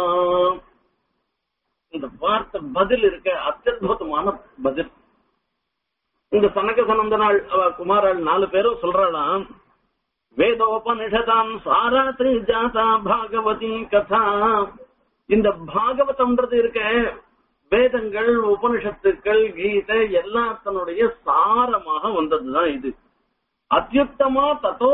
இந்த வார்த்தை பதில் இருக்க அத்தியுதமான பதில் இந்த சனக சனந்தனாள் அவ குமாராள் நாலு பேரும் சொல்றாளாம் வேதோபனிஷதாம் சாராத்ரி ஜாதா பாகவதி கதா இந்த பாகவதம்ன்றது இருக்க வேதங்கள் உபனிஷத்துக்கள் கீதை எல்லாத்தனுடைய சாரமாக வந்ததுதான் இது அத்தியுத்தமா ததோ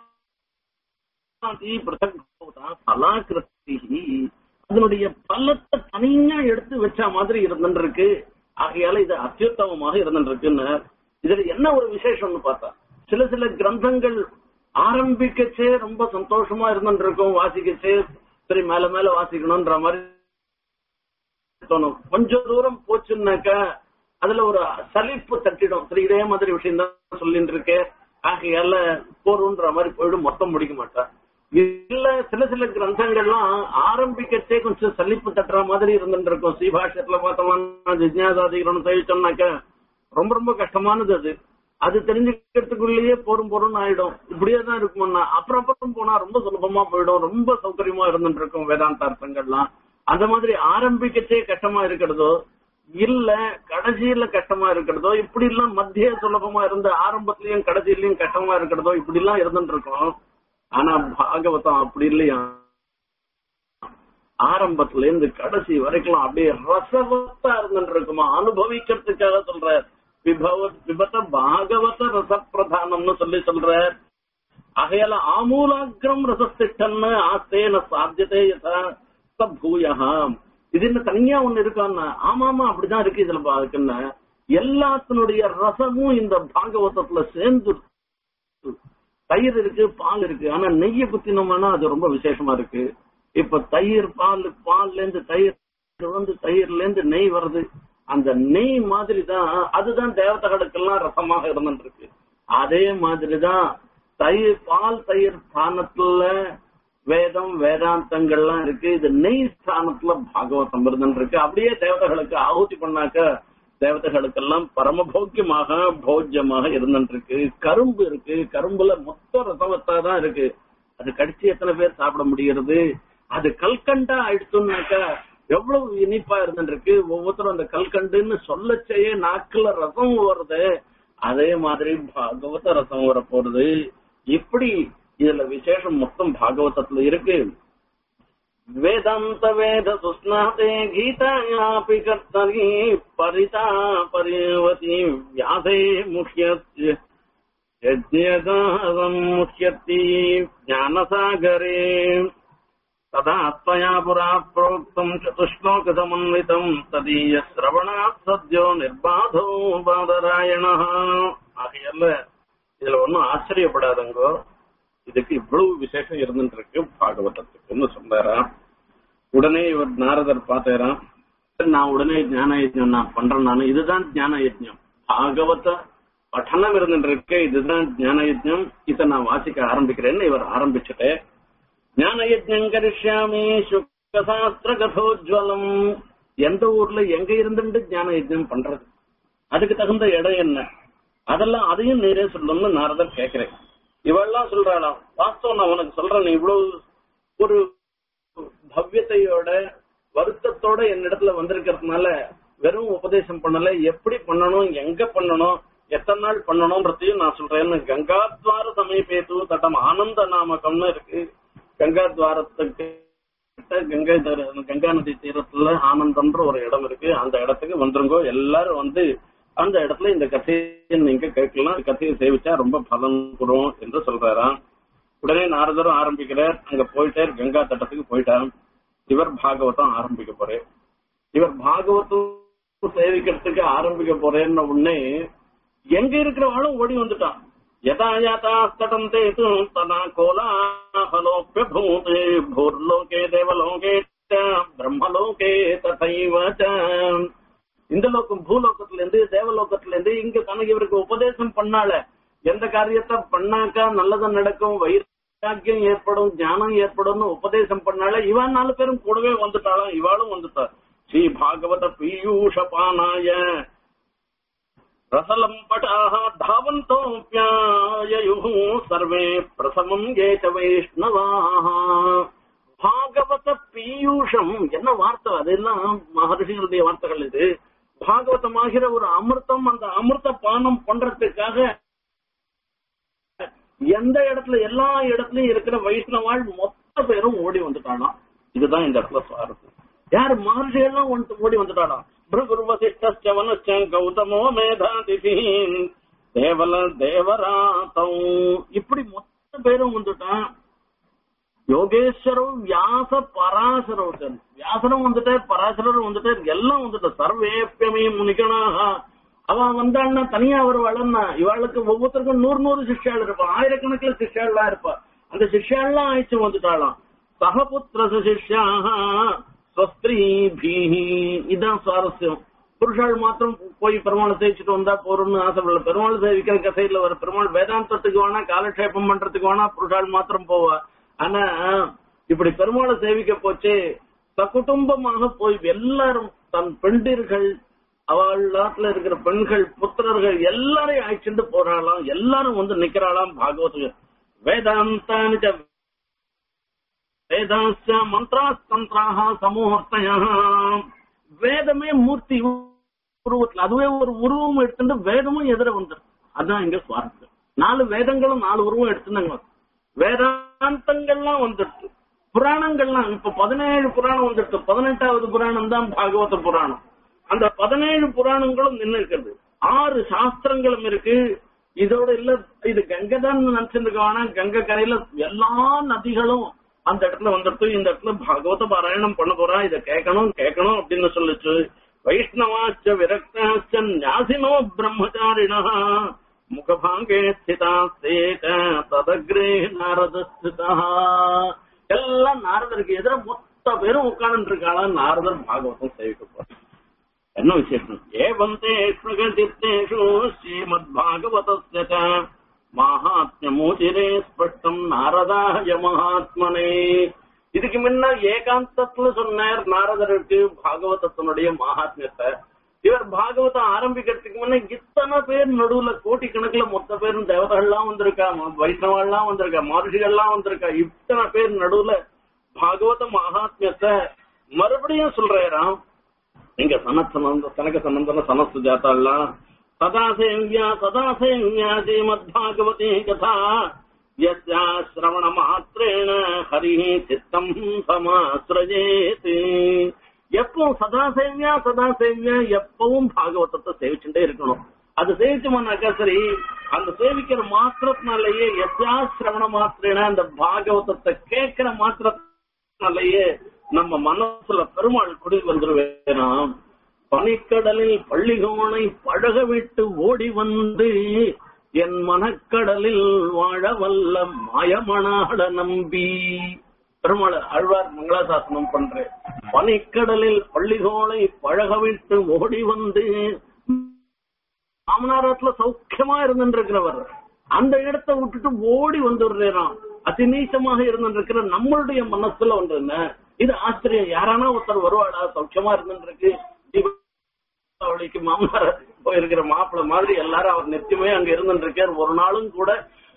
பாதி பிரதக்பூதா பலாகிருதி அதனுடைய பலத்தை தனியா எடுத்து வச்ச மாதிரி இருந்துருக்கு ஆகையால இது அத்தியுத்தமமாக இருந்துருக்குன்னு இதுல என்ன ஒரு விசேஷம்னு பார்த்தா சில சில கிரந்தங்கள் ஆரம்பிக்கச்சே ரொம்ப சந்தோஷமா இருந்துருக்கும் வாசிக்கச்சே சரி மேல மேல வாசிக்கணும்ன்ற மாதிரி தோணும் கொஞ்ச தூரம் போச்சுன்னாக்கா அதுல ஒரு சலிப்பு தட்டிடும் சரி இதே மாதிரி விஷயம் தான் சொல்லிட்டு இருக்கு ஆகையால போறோன்ற மாதிரி போயிடும் மொத்தம் முடிக்க மாட்டா இல்ல சில சில கிரந்தங்கள்லாம் ஆரம்பிக்கச்சே கொஞ்சம் சலிப்பு தட்டுற மாதிரி இருந்துட்டு இருக்கும் ஸ்ரீபாஷத்துல பார்த்தோம்னா ஜிஜ்ஞாசாதிகரணம் சேவிச்சோம்னாக்க ரொம்ப ரொம்ப கஷ்டமானது அது அது தெரிஞ்சுக்கிறதுக்குள்ளேயே போரும் போரும் ஆயிடும் இப்படியே தான் இருக்கும்னா அப்புறம் அப்புறம் போனா ரொம்ப சுலபமா போயிடும் ரொம்ப சௌகரியமா இருந்துட்டு இருக்கும் வேதாந்த அர்த்தங்கள்லாம் அந்த மாதிரி ஆரம்பிக்கச்சே கஷ்டமா இருக்கிறதோ இல்ல கடைசியில கஷ்டமா இருக்கிறதோ இப்படி எல்லாம் மத்திய சுலபமா இருந்த ஆரம்பத்திலயும் கடைசியிலயும் கஷ்டமா இருக்கிறதோ இப்படி எல்லாம் இருந்துட்டு இருக்கும் ஆனா பாகவதம் அப்படி இல்லையா ஆரம்பத்துல இருந்து கடைசி வரைக்கும் அப்படியே ரசவத்தா இருந்துட்டு இருக்குமா அனுபவிக்கிறதுக்காக சொல்ற விபவ விபத்த பாகவத ரசப்பிரதானம்னு சொல்லி சொல்ற ஆகையால ஆமூலாகிரம் ரசஸ்திஷ்டன்னு ஆஸ்தேன சாத்தியதே யதா ச பூயஹா இது என்ன தனியா ஒண்ணு இருக்கான்னா ஆமாமா அப்படிதான் இருக்கு இதுல பாக்குன்னு எல்லாத்தினுடைய ரசமும் இந்த பாகவதத்துல சேர்ந்து தயிர் இருக்கு பால் இருக்கு ஆனா நெய்யை குத்தினோம்னா அது ரொம்ப விசேஷமா இருக்கு இப்ப தயிர் பால் பால்ல இருந்து தயிர் வந்து தயிர்ல இருந்து நெய் வருது அந்த நெய் மாதிரி தான் அதுதான் தேவதைகளுக்கெல்லாம் ரசமாக இருந்துட்டு இருக்கு அதே மாதிரிதான் தயிர் பால் தயிர் ஸ்தானத்துல வேதம் வேதாந்தங்கள்லாம் இருக்கு இது நெய் ஸ்தானத்துல பாகவதம் இருந்துன்னு இருக்கு அப்படியே தேவதைகளுக்கு ஆகுதி பண்ணாக்க தேவதைகளுக்கெல்லாம் பரமபோக்கியமாக போஜ்யமாக இருந்துட்டு இருக்கு கரும்பு இருக்கு கரும்புல மொத்த ரசவத்தா தான் இருக்கு அது கடிச்சு எத்தனை பேர் சாப்பிட முடிகிறது அது கல்கண்டா ஆயிடுச்சுன்னாக்கா எவ்வளவு இனிப்பா இருந்துட்டு இருக்கு ஒவ்வொருத்தரும் அந்த கல்கண்டுன்னு சொல்லச்சேயே நாக்குல ரசம் வருது அதே மாதிரி பாகவத ரசம் வர போறது இப்படி இதுல விசேஷம் மொத்தம் பாகவதத்துல இருக்கு வேதாந்த வேத சுஸ்நாதே கீதாயாபி கர்த்தரி பரிதா பரிவதி வியாசே முஹ்யத்ய यज्ञगारम् मुह्यति ज्ञानसागरे तदा त्वया पुरा प्रोक्तम् चतुश्लोकसमन्वितम् तदीयश्रवणात् सद्यो निर्बाधो बादरायणः ஆகையால இதுல ஒன்னும் ஆச்சரியப்படாதங்கோ இதுக்கு இவ்வளவு விசேஷம் இருந்துட்டு இருக்கு பாகவதத்துக்குன்னு சொல்றாராம் உடனே இவர் நாரதர் பார்த்தாராம் நான் உடனே ஞான யஜ்ஞம் நான் பண்றேன் நானு இதுதான் ஞான யஜ்ஞம் பாகவத பட்டணம் இருந்துட்டு இருக்கு இதுதான் ஞான யஜ்ஞம் இதை நான் வாசிக்க ஆரம்பிக்கிறேன்னு இவர் ஆரம்பிச்சுட்டு ஞான யஜ்ஞம் கரிஷ்யாமி சுக்கசாஸ்திர கதோஜ்வலம் எந்த ஊர்ல எங்க இருந்துட்டு ஞான யஜ்ஞம் பண்றது அதுக்கு தகுந்த இடம் என்ன அதெல்லாம் அதையும் நேரே சொல்லணும்னு நாரதர் கேட்கிறேன் இவெல்லாம் சொல்றாளாம் வாஸ்தவம் நான் உனக்கு சொல்றேன் நீ இவ்வளவு ஒரு பவ்யத்தையோட வருத்தத்தோட என்னிடத்துல வந்திருக்கிறதுனால வெறும் உபதேசம் பண்ணல எப்படி பண்ணணும் எங்க பண்ணணும் எத்தனை நாள் பண்ணணும்ன்றதையும் நான் சொல்றேன் கங்காத்வார சமீபேத்து தட்டம் ஆனந்த நாமகம்னு இருக்கு கங்கா துவாரத்துக்கு கங்கை தர- கங்கா நதி தீரத்துல ஆனந்தம்ன்ற ஒரு இடம் இருக்கு அந்த இடத்துக்கு வந்துருங்கோ எல்லாரும் வந்து அந்த இடத்துல இந்த கதையை நீங்க கேட்கலாம் இந்த கதையை சேவிச்சா ரொம்ப பலன் கூடும் என்று சொல்றாராம் உடனே நாரதரும் ஆரம்பிக்கிறார் அங்க போயிட்டே கங்கா தட்டத்துக்கு போயிட்டார் இவர் பாகவதம் ஆரம்பிக்க போறேன் இவர் பாகவதம் சேவிக்கிறதுக்கு ஆரம்பிக்க போறேன்னு உடனே எங்க இருக்கிறவாளும் ஓடி வந்துட்டான் யதா யாத்தாஸ்தடம் தேது ததா கோலாஹலோப்ய பூதே பூர்லோகே தேவலோகே ச பிரம்மலோகே ததைவ ச இந்த லோகம் பூலோகத்துல இருந்து தேவலோகத்துல இருந்து இங்க தனக்கு இவருக்கு உபதேசம் பண்ணால எந்த காரியத்தை பண்ணாக்கா நல்லது நடக்கும் வைராக்கியம் ஏற்படும் ஞானம் ஏற்படும்னு உபதேசம் பண்ணால இவன் நாலு பேரும் கூடவே வந்துட்டாளாம் இவாளும் வந்துட்டா ஸ்ரீ பாகவத பீயூஷபானாய रसलम्पटाः धावन्तोऽप्याययुः सर्वे प्रथमम् ये च வைஷ்ணவாः பாகவத பீயூஷம் என்ன வார்த்தை அதெல்லாம் மகர்ஷிகளுடைய வார்த்தைகள் இது பாகவதமாகிற ஒரு அமிர்தம் அந்த அமிர்த பானம் பண்றதுக்காக எந்த இடத்துல எல்லா இடத்துலயும் இருக்கிற வைஷ்ணவாள் மொத்த பேரும் ஓடி வந்துட்டானாம் இதுதான் இந்த இடத்துல சுவாரஸ்யம் யார் மகர்ஷிகள்லாம் வந்து ஓடி வந்துட்டானாம் பிருகுர்வசிஷ்ட வனச்ச கௌதமோ மேதாதிபீன் தேவல தேவராத்தம் இப்படி மொத்த பேரும் வந்துட்டான் யோகேஸ்வரம் வியாச பராசரம் வியாசரும் வந்துட்டு பராசரரும் வந்துட்டு எல்லாம் வந்துட்டு சர்வேப்பியமே முனிகனாக அவன் வந்தான்னா தனியா வருவாள்னா இவாளுக்கு ஒவ்வொருத்தருக்கும் நூறு நூறு சிஷ்யாள் இருப்பான் ஆயிரக்கணக்கில் சிஷ்யாள்லாம் இருப்பா அந்த சிஷ்யாள்லாம் ஆயிடுச்சு வந்துட்டாளாம் சகபுத்திர சிஷ்யாக ஸ்வஸ்திரீபீஹி இதான் சுவாரஸ்யம் புருஷாள் மாத்திரம் போய் பெருமாளை சேவிச்சுட்டு வந்தா போறோம்னு ஆசைப்படல பெருமாள் சேவிக்கிற கதையில வர பெருமாள் வேதாந்தத்துக்கு வேணா காலக்ஷேபம் பண்றதுக்கு வேணா புருஷாள் மாத்திரம் போவா ஆனா இப்படி பெருமாளை சேவிக்க போச்சு சகுடும்பமாக போய் எல்லாரும் தன் பெண்டிர்கள் அவள் நாட்டுல இருக்கிற பெண்கள் புத்திரர்கள் எல்லாரையும் அழைச்சிட்டு போறாளாம் எல்லாரும் வந்து நிக்கிறாளாம் பாகவத வேதாந்தானி ச வேதாச்ச மந்திராஸ்தந்திராக சமூகத்தைய வேதமே மூர்த்தி உருவத்துல அதுவே ஒரு உருவம் எடுத்துட்டு வேதமும் எதிர வந்துடும் அதான் இங்க சுவாரஸ்யம் நாலு வேதங்களும் நாலு உருவம் எடுத்துனாங்க வேதாந்தங்கள்லாம் வந்துடுச்சு புராணங்கள்லாம் இப்ப பதினேழு புராணம் வந்துடுச்சு பதினெட்டாவது புராணம் தான் பாகவத புராணம் அந்த பதினேழு புராணங்களும் நின்று இருக்கிறது ஆறு சாஸ்திரங்களும் இருக்கு இதோட இல்ல இது கங்கை தான் நினைச்சிருக்க வேணாம் கங்கை கரையில எல்லா நதிகளும் அந்த இடத்துல வந்துட்டு இந்த இடத்துல பாகவத பாராயணம் பண்ண போறா இத கேட்கணும் கேட்கணும் அப்படின்னு சொல்லுச்சு வைஷ்ணவாச்ச விரக்தாச்ச ஞாசினோ பிரம்மச்சாரிணா முகபாங்கே ஸ்திதா சேக ததக்ரே நாரத ஸ்திதா எல்லாம் நாரதருக்கு எதிர மொத்த பேரும் உட்கார்ந்து இருக்காளா நாரதர் பாகவதம் சேவிக்க போறார் என்ன விசேஷம் ஏவம் தேஷு கதித்தேஷு ஸ்ரீமத் பாகவதஸ்ய ச மாஹாத்மியமூச்சிரே ஸ்பஷ்டம் நாரதாய மகாத்மனே இதுக்கு முன்ன ஏகாந்தத்துல சொன்னார் நாரதருக்கு பாகவதத்தினுடைய மகாத்மியத்தை இவர் பாகவதம் ஆரம்பிக்கிறதுக்கு முன்ன இத்தனை பேர் நடுவுல கோட்டிக்கணக்குல மொத்த பேரும் தேவதைகள்லாம் வந்திருக்கா ம- வைஷ்ணவெல்லாம் வந்திருக்கா மகர்ஷிகள்லாம் வந்திருக்கா இத்தனை பேர் நடுவுல பாகவத மகாத்மியத்தை மறுபடியும் சொல்றாராம் இங்க சனத் சனந்த சனக சனந்தன சனஸ்து ஜாத்தாலாம் சதா சேவியா சதா சேவியா ஸ்ரீமத்பாகவதி கதா யஸ்யா சிரவண மாத்திரேண ஹரி சித்தம் சமாசிரஜேத் எப்பவும் சதா சேவியா சதா சேவியா எப்பவும் பாகவதத்தை சேவிச்சுட்டே இருக்கணும் அது சேவிச்சோம்னாக்கா சரி அந்த சேவிக்கிற மாத்திரத்தினாலேயே எஸ்யா சிரவண மாத்திரேன அந்த பாகவதத்தை கேட்கிற மாத்திரத்தினாலேயே நம்ம மனசுல பெருமாள் குடி வந்துருவேனாம் பனிக்கடலில் பள்ளிகோனை பழக விட்டு ஓடி வந்து என் மனக்கடலில் வாழ வல்ல மாயமணாட நம்பி பெருமாள் ஆழ்வார் மங்களாசாசனம் பண்றேன் பனிக்கடலில் பள்ளிகோளை பழக விட்டு ஓடி வந்து மாமனாரத்துல சௌக்கியமா இருந்துருக்கிறவர் அந்த இடத்தை விட்டுட்டு ஓடி வந்துடுறான் அதிநீச்சமாக இருந்துருக்கிற நம்மளுடைய மனசுல ஒன்று என்ன இது ஆச்சரியம் யாரானா ஒருத்தர் வருவாடா சௌக்கியமா இருந்துருக்கு அவளுக்கு மாமனார் போயிருக்கிற மாப்பிள்ளை மாதிரி எல்லாரும் அவர் நித்தியமே அங்க இருந்துருக்கார் ஒரு நாளும் கூட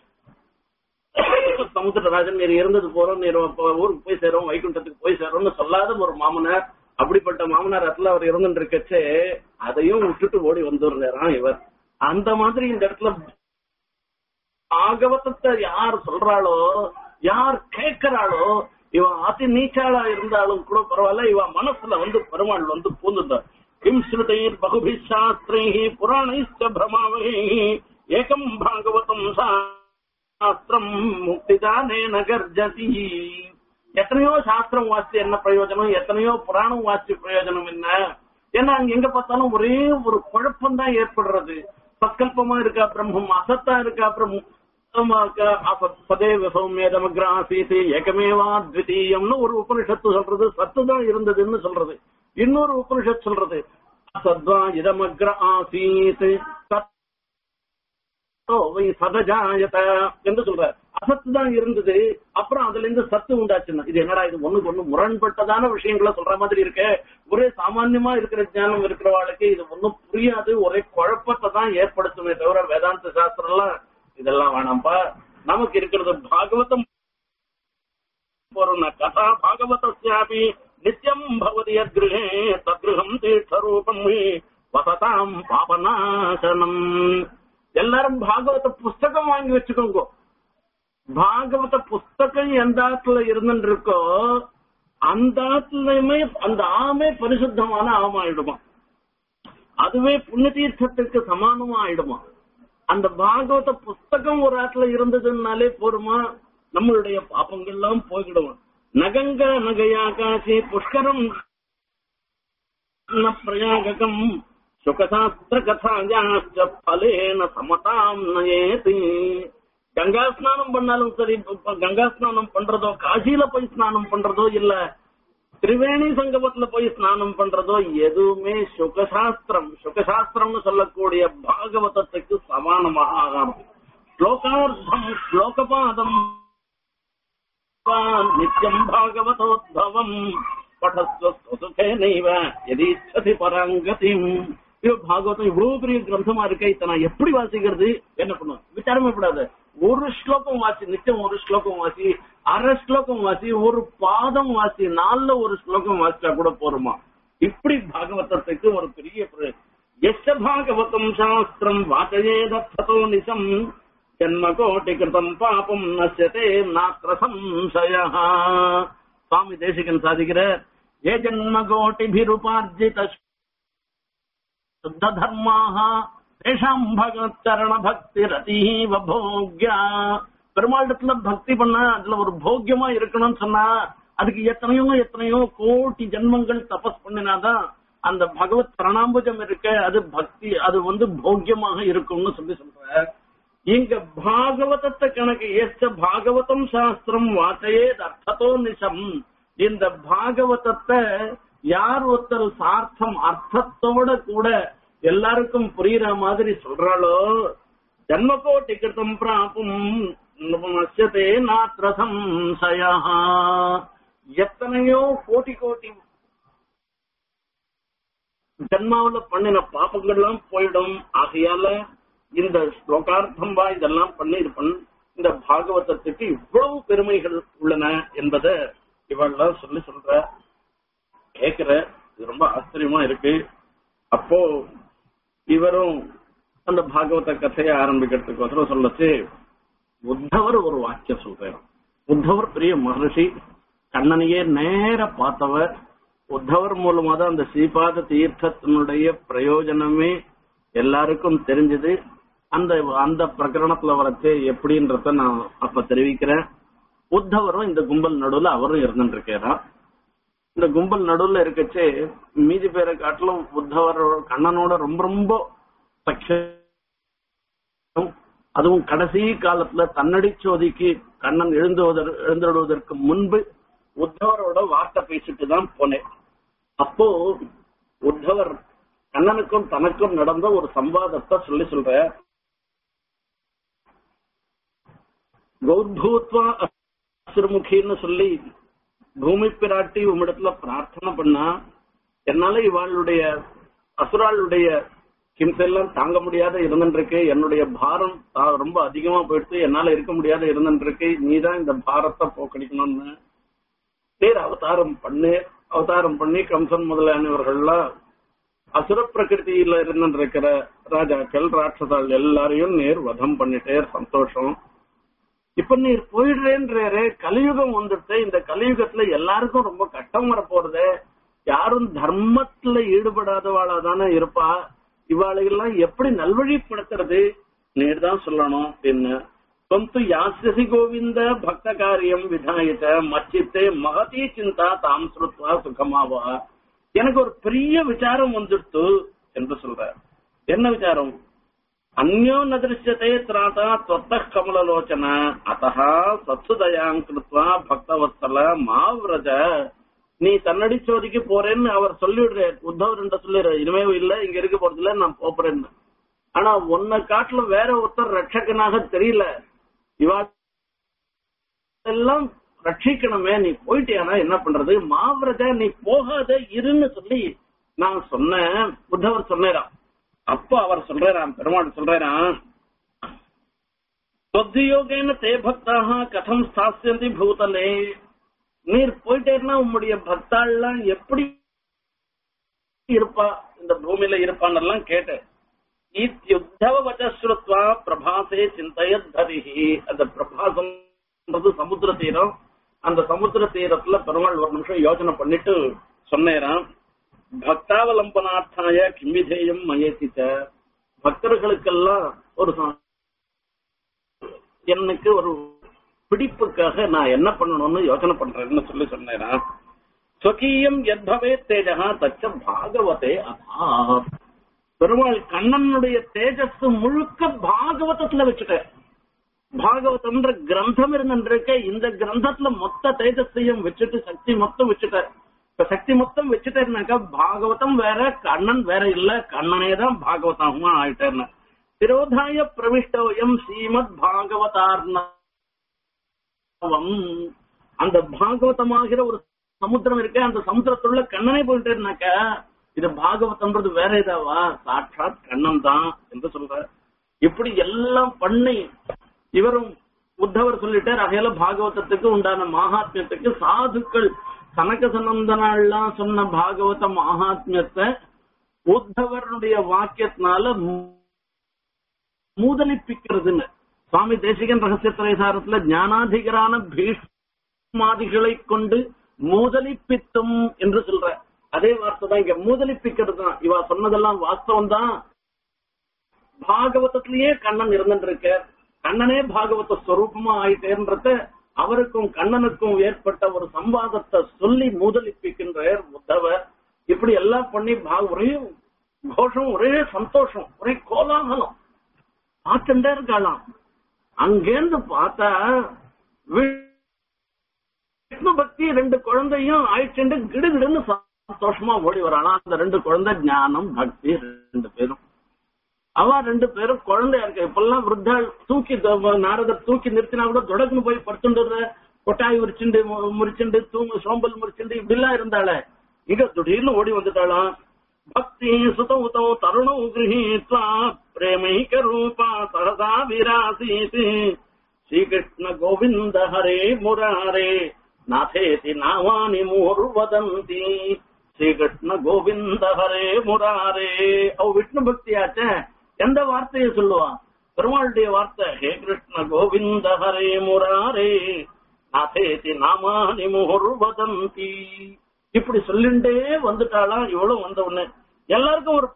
சமுத்திரராஜன் நீர் இருந்தது போறோம் நீர் இப்ப ஊருக்கு போய் சேரும் வைகுண்டத்துக்கு போய் சேரும்னு சொல்லாத ஒரு மாமனார் அப்படிப்பட்ட மாமனார் இடத்துல அவர் இருந்துட்டு இருக்கச்சே அதையும் விட்டுட்டு ஓடி வந்துடுறாராம் இவர் அந்த மாதிரி இந்த இடத்துல ஆகவத்தத்தை யார் சொல்றாளோ யார் கேட்கிறாளோ இவன் அதி நீச்சாளா இருந்தாலும் கூட பரவாயில்ல இவன் மனசுல வந்து பெருமாள் வந்து பூந்துட்டார் கிம் ஸ்ருதைர் பகுபி சாஸ்திரை புராணைச்ச பிரமாவை ஏகம் பாகவதம் சாஸ்திரம் முக்திதானே நகர்ஜதி எத்தனையோ சாஸ்திரம் வாசி என்ன பிரயோஜனம் எத்தனையோ புராணம் வாசி பிரயோஜனம் என்ன ஏன்னா அங்க எங்க பார்த்தாலும் ஒரே ஒரு குழப்பம் தான் ஏற்படுறது சங்கல்பமா இருக்கா பிரம்மம் அசத்தா இருக்கா பிரம்மம் பதே சௌமியதமக்ராசீசி ஏகமேவா த்விதீயம்னு ஒரு உபனிஷத்து சொல்றது சத்து தான் இருந்ததுன்னு சொல்றது இன்னொரு உபனிஷத் சொல்றது சத்வா இதமக்ர ஆசீத் சத்தோ வை சதஜாயத என்று சொல்ற அசத்து தான் இருந்தது அப்புறம் அதுல இருந்து சத்து உண்டாச்சுன்னா இது என்னடா இது ஒண்ணுக்கு ஒண்ணு முரண்பட்டதான விஷயங்களை சொல்ற மாதிரி இருக்கு ஒரே சாமான்யமா இருக்கிற ஞானம் இருக்கிறவாளுக்கு இது ஒண்ணும் புரியாது ஒரே குழப்பத்தை தான் ஏற்படுத்துமே தவிர வேதாந்த சாஸ்திரம் எல்லாம் இதெல்லாம் வேணாம்ப்பா நமக்கு இருக்கிறது பாகவதம் போறோம் கதா பாகவதஸ்யாபி நித்யம் பவதி யத்கிருஹே தத்கிருஹம் தீர்த்தரூபம் வசதாம் பாபநாசனம் எல்லாரும் பாகவத புஸ்தகம் வாங்கி வச்சுக்கோங்க பாகவத புஸ்தகம் எந்த ஆத்துல இருந்துட்டு இருக்கோ அந்த ஆத்துலயுமே அந்த ஆமே பரிசுத்தமான ஆமா ஆயிடுமா அதுவே புண்ணிய தீர்த்தத்துக்கு சமானமா ஆயிடுமா அந்த பாகவத புஸ்தகம் ஒரு ஆத்துல இருந்ததுனாலே போருமா நம்மளுடைய பாப்பங்கள்லாம் போய்கிடுவோம் நகங்க நகையா காசி புஷ்கரம் ந பிரயாககம் சுகசாஸ்திர கதாயாச்ச பலேன சமதாம் நயேதி கங்கா ஸ்நானம் பண்ணாலும் சரி இப்ப கங்கா ஸ்நானம் பண்றதோ காசியில போய் ஸ்நானம் பண்றதோ இல்ல திரிவேணி சங்கமத்துல போய் ஸ்நானம் பண்றதோ எதுவுமே சுகசாஸ்திரம் சுகசாஸ்திரம்னு சொல்லக்கூடிய பாகவதத்துக்கு சமானமாக ஆகாது ஸ்லோகார்த்தம் ஸ்லோகபாதம் நித்தியம் பாகவதோத்பவம் படஸ்வசுகேனைவ எதீச்சதி பராங்கதிம் ஐயோ பாகவதம் இவ்வளவு பெரிய கிரந்தமா இருக்க இதை நான் எப்படி வாசிக்கிறது என்ன பண்ணுவேன் விசாரமே படாது ஒரு ஸ்லோகம் வாசி நிச்சயம் ஒரு ஸ்லோகம் வாசி அரை ஸ்லோகம் வாசி ஒரு பாதம் வாசி நாலுல ஒரு ஸ்லோகம் வாசிச்சா கூட போருமா இப்படி பாகவதத்துக்கு ஒரு பெரிய பிர- எஸ்ய பாகவதம் சாஸ்திரம் வாச்சயே தத்தோ நிசம் ஜன்ம கோட்டி கிருதம் பாபம் நசியதே நாத்திர சம்சய சுவாமி தேசிகன் சாதிக்கிற ஏ ஜன்ம கோட்டிபிருபார்ஜித சுத்த தர்மாக தேஷாம் பகவச்சரண பக்தி ரதீவ போக்யா பெருமாளிடத்துல பக்தி பண்ணா அதுல ஒரு போக்கியமா இருக்கணும்னு சொன்னா அதுக்கு எத்தனையோ எத்தனையோ கோடி ஜென்மங்கள் தபஸ் பண்ணினாதான் அந்த பகவத் பிரணாம்புஜம் இருக்க அது பக்தி அது வந்து போக்கியமாக இருக்கும்னு சொல்லி சொல்ற இங்க பாகவதத்தை கணக்கு ஏச்ச பாகவதம் சாஸ்திரம் வாச்சையே அர்த்தத்தோ நிசம் இந்த பாகவதத்தை யார் ஒருத்தர் சார்த்தம் அர்த்தத்தோட கூட எல்லாருக்கும் புரியுற மாதிரி சொல்றாளோ ஜன்மகோட்டி கிருத்தம் பிராப்பும் நஷ்யத்தே நாத்திர சம்சயா எத்தனையோ கோட்டி கோட்டி ஜன்மாவுல பண்ணின பாப்பங்கள்லாம் போயிடும் ஆகையால இந்த ஸ்லோகார்த்தம் வா இதெல்லாம் பண்ணி இது பண்ண இந்த பாகவதத்துக்கு இவ்வளவு பெருமைகள் உள்ளன என்பதை இவெல்லாம் சொல்லி சொல்ற கேக்குற இது ரொம்ப ஆச்சரியமா இருக்கு அப்போ இவரும் அந்த பாகவத கதையை ஆரம்பிக்கிறதுக்கு சொல்லச்சு உத்தவர் ஒரு வாக்கியம் சொல்றாரு உத்தவர் பெரிய மகர்ஷி கண்ணனையே நேர பார்த்தவர் உத்தவர் மூலமா தான் அந்த ஸ்ரீபாத தீர்த்தத்தினுடைய பிரயோஜனமே எல்லாருக்கும் தெரிஞ்சது அந்த அந்த பிரகரணத்துல வரச்சு எப்படின்றத நான் அப்ப தெரிவிக்கிறேன் உத்தவரும் இந்த கும்பல் நடுவுல அவரும் இருந்துட்டு இருக்காரா இந்த கும்பல் நடுவுல இருக்கச்சே மீதி பேரை காட்டிலும் உத்தவர் கண்ணனோட ரொம்ப ரொம்ப சக்ஷம் அதுவும் கடைசி காலத்துல தன்னடி சோதிக்கு கண்ணன் எழுந்துவதற் எழுந்துடுவதற்கு முன்பு உத்தவரோட வார்த்தை பேசிட்டு தான் போனேன் அப்போ உத்தவர் கண்ணனுக்கும் தனக்கும் நடந்த ஒரு சம்வாதத்தை சொல்லி சொல்ற கௌர்பூத்வா அசுரமுகின்னு சொல்லி பூமி பிராட்டி உம்மிடத்துல பிரார்த்தனை பண்ணா என்னால இவாளுடைய அசுராளுடைய ஹிம்செல்லாம் தாங்க முடியாத இருந்துருக்கு என்னுடைய பாரம் தா- ரொம்ப அதிகமா போயிடுச்சு என்னால இருக்க முடியாத இருந்துருக்கு நீதான் இந்த பாரத்தை போக்கடிக்கணும்னு நேர் அவதாரம் பண்ணு அவதாரம் பண்ணி கம்சன் முதலானவர்கள்லாம் அசுர பிரகிருதியில இருந்திருக்கிற ராஜாக்கள் ராட்சசால் எல்லாரையும் நேர் வதம் பண்ணிட்டே சந்தோஷம் இப்ப நீர் போயிடுறேன்றாரு கலியுகம் வந்துட்டு இந்த கலியுகத்துல எல்லாருக்கும் ரொம்ப கஷ்டம் வர போறது யாரும் தர்மத்துல ஈடுபடாதவாளா தானே இருப்பா இவாளையெல்லாம் எப்படி நல்வழிப்படுத்துறது நீர் தான் சொல்லணும் அப்படின்னு தொந்து யாசியசி கோவிந்த பக்த காரியம் விதாயித்த மச்சித்தே மகதி சிந்தா தாம் ஸ்ருத்வா சுகமாவா எனக்கு ஒரு பெரிய விசாரம் வந்துடுத்து என்று சொல்ற என்ன விசாரம் அந்யோ நதிருஷ்யத்தை திராதா தொத்த கமலலோச்சன அத்தः சத்சுதயாம் கிருத்வா பக்தவத்சல மாவ்ரஜ நீ தன்னடி சோதிக்கு போறேன்னு அவர் சொல்லிவிடுறார் உத்தவர் என்ற சொல்லிடுற இனிமே இல்ல இங்க இருக்க போறதில்ல நான் போறேன்னு ஆனா உன்னை காட்டுல வேற ஒருத்தர் ரட்சகனாக தெரியல இவா எல்லாம் ரட்சிக்கணுமே நீ போயிட்டியானா என்ன பண்றது மாவிரத நீ போகாத இருன்னு சொல்லி நான் சொன்னேன் புத்தவர் சொன்னேராம் அப்ப அவர் சொல்றாராம் பெருமாள் சொல்றாராம் சொத்தியோகேன தே பக்தாக கதம் ஸ்தாசியந்தி பூதலே நீர் போயிட்டேன்னா உம்முடைய பக்தாள்லாம் எப்படி இருப்பா இந்த பூமியில இருப்பான்னெல்லாம் கேட்டேன் இத்யுத்தவ வச்சஸ்ருத்வா பிரபாசே சிந்தையத்தரிஹி அந்த பிரபாசம்ன்றது சமுத்திர தீரம் அந்த சமுத்திர தீரத்துல பெருமாள் ஒரு நிமிஷம் யோசனை பண்ணிட்டு சொன்னேராம் பக்தாவலம்பனார்த்தாய கிம்விதேயம் மயேசித்த பக்தர்களுக்கெல்லாம் ஒரு ச- எனக்கு ஒரு பிடிப்புக்காக நான் என்ன பண்ணணும்னு யோசனை பண்றேன்னு சொல்லி சொன்னேனா ஸ்வகீயம் எத்பவே தேஜகா தச்ச பாகவதே அதா பெருமாள் கண்ணனுடைய தேஜஸ் முழுக்க பாகவதத்துல வச்சுட்டேன் பாகவதம்ன்ற கிரந்தம் இருந்திருக்க இந்த கிரந்தத்துல மொத்த தேஜஸையும் வச்சுட்டு சக்தி மொத்தம் வச்சுட்டார் இப்ப சக்தி மொத்தம் வச்சுட்டேன்னாக்கா பாகவதம் வேற கண்ணன் வேற இல்ல கண்ணனே தான் பாகவதமா ஆயிட்டேன்னு திரோதாய பிரவிஷ்டோயம் ஸ்ரீமத் பாகவதார்ணவம் அந்த பாகவதமாகிற ஒரு சமுத்திரம் இருக்கு அந்த சமுத்திரத்துள்ள கண்ணனே போயிட்டேன்னாக்கா இது பாகவதம்ன்றது வேற ஏதாவா சாட்சாத் கண்ணன் தான் என்று சொல்ற இப்படி எல்லாம் பண்ணி இவரும் உத்தவர் சொல்லிட்டார் அகையில பாகவதத்துக்கு உண்டான மகாத்மியத்துக்கு சாதுக்கள் சனக சனந்தனாள்லாம் சொன்ன பாகவத மகாத்மியத்தை உத்தவருடைய வாக்கியத்தினால மூ- மூதலிப்பிக்கிறதுன்னு சுவாமி தேசிகன் ரகசிய திரைசாரத்துல ஞானாதிகரான பீஷ்மாதிகளை கொண்டு மூதலிப்பித்தும் என்று சொல்ற அதே வார்த்தை தான் இங்க மூதலிப்பிக்கிறது தான் இவா சொன்னதெல்லாம் வாஸ்தவம் தான் பாகவதத்திலேயே கண்ணன் இருந்துருக்க கண்ணனே பாகவத ஸ்வரூபமா ஆயிட்டேன்றத அவருக்கும் கண்ணனுக்கும் ஏற்பட்ட ஒரு சம்வாதத்தை சொல்லி மூதலிப்பிக்கின்றார் உத்தவர் இப்படி எல்லாம் பண்ணி பா- ஒரே கோஷம் ஒரே சந்தோஷம் ஒரே கோலாகலம் பார்த்துட்டே இருக்கலாம் அங்கேருந்து பார்த்தா வி- விஷ்ணு பக்தி ரெண்டு குழந்தையும் ஆயிடுச்சுட்டு கிடுகிடுன்னு சந்தோஷமா ஓடி வரானா அந்த ரெண்டு குழந்தை ஞானம் பக்தி ரெண்டு பேரும் அவ ரெண்டு பேரும் குழந்தையா இருக்க இப்பெல்லாம் விருத்தாள் தூக்கி த- நாரதர் தூக்கி நிறுத்தினா கூட தொடக்குன்னு போய் படுத்துட்டு கொட்டாய் முறிச்சுண்டு மு- முறிச்சுண்டு தூங்கு சோம்பல் முறிச்சுண்டு இப்படி எல்லாம் இருந்தாளே இங்க திடீர்னு ஓடி வந்துட்டாளாம் பக்தி சுதௌ தௌ தருணௌ கிரகீத்வா பிரேமைக ரூபா சரதா விராசீத் ஸ்ரீகிருஷ்ண கோவிந்த ஹரே முராரே நாதேதி நாமானி முர்வதந்தி ஸ்ரீகிருஷ்ண கோவிந்த ஹரே முராரே அவ விஷ்ணு பக்தியாச்சே எந்த வார்த்தையை சொல்லுவா பெருமாளுடைய வார்த்தை ஹே கிருஷ்ண கோவிந்த ஹரே முராரே நாதேதி நாமானி முர்வதந்தி இப்படி சொல்லிண்டே வந்துட்டாளாம் இவளும் வந்த உடனே எல்லாருக்கும் ஒரு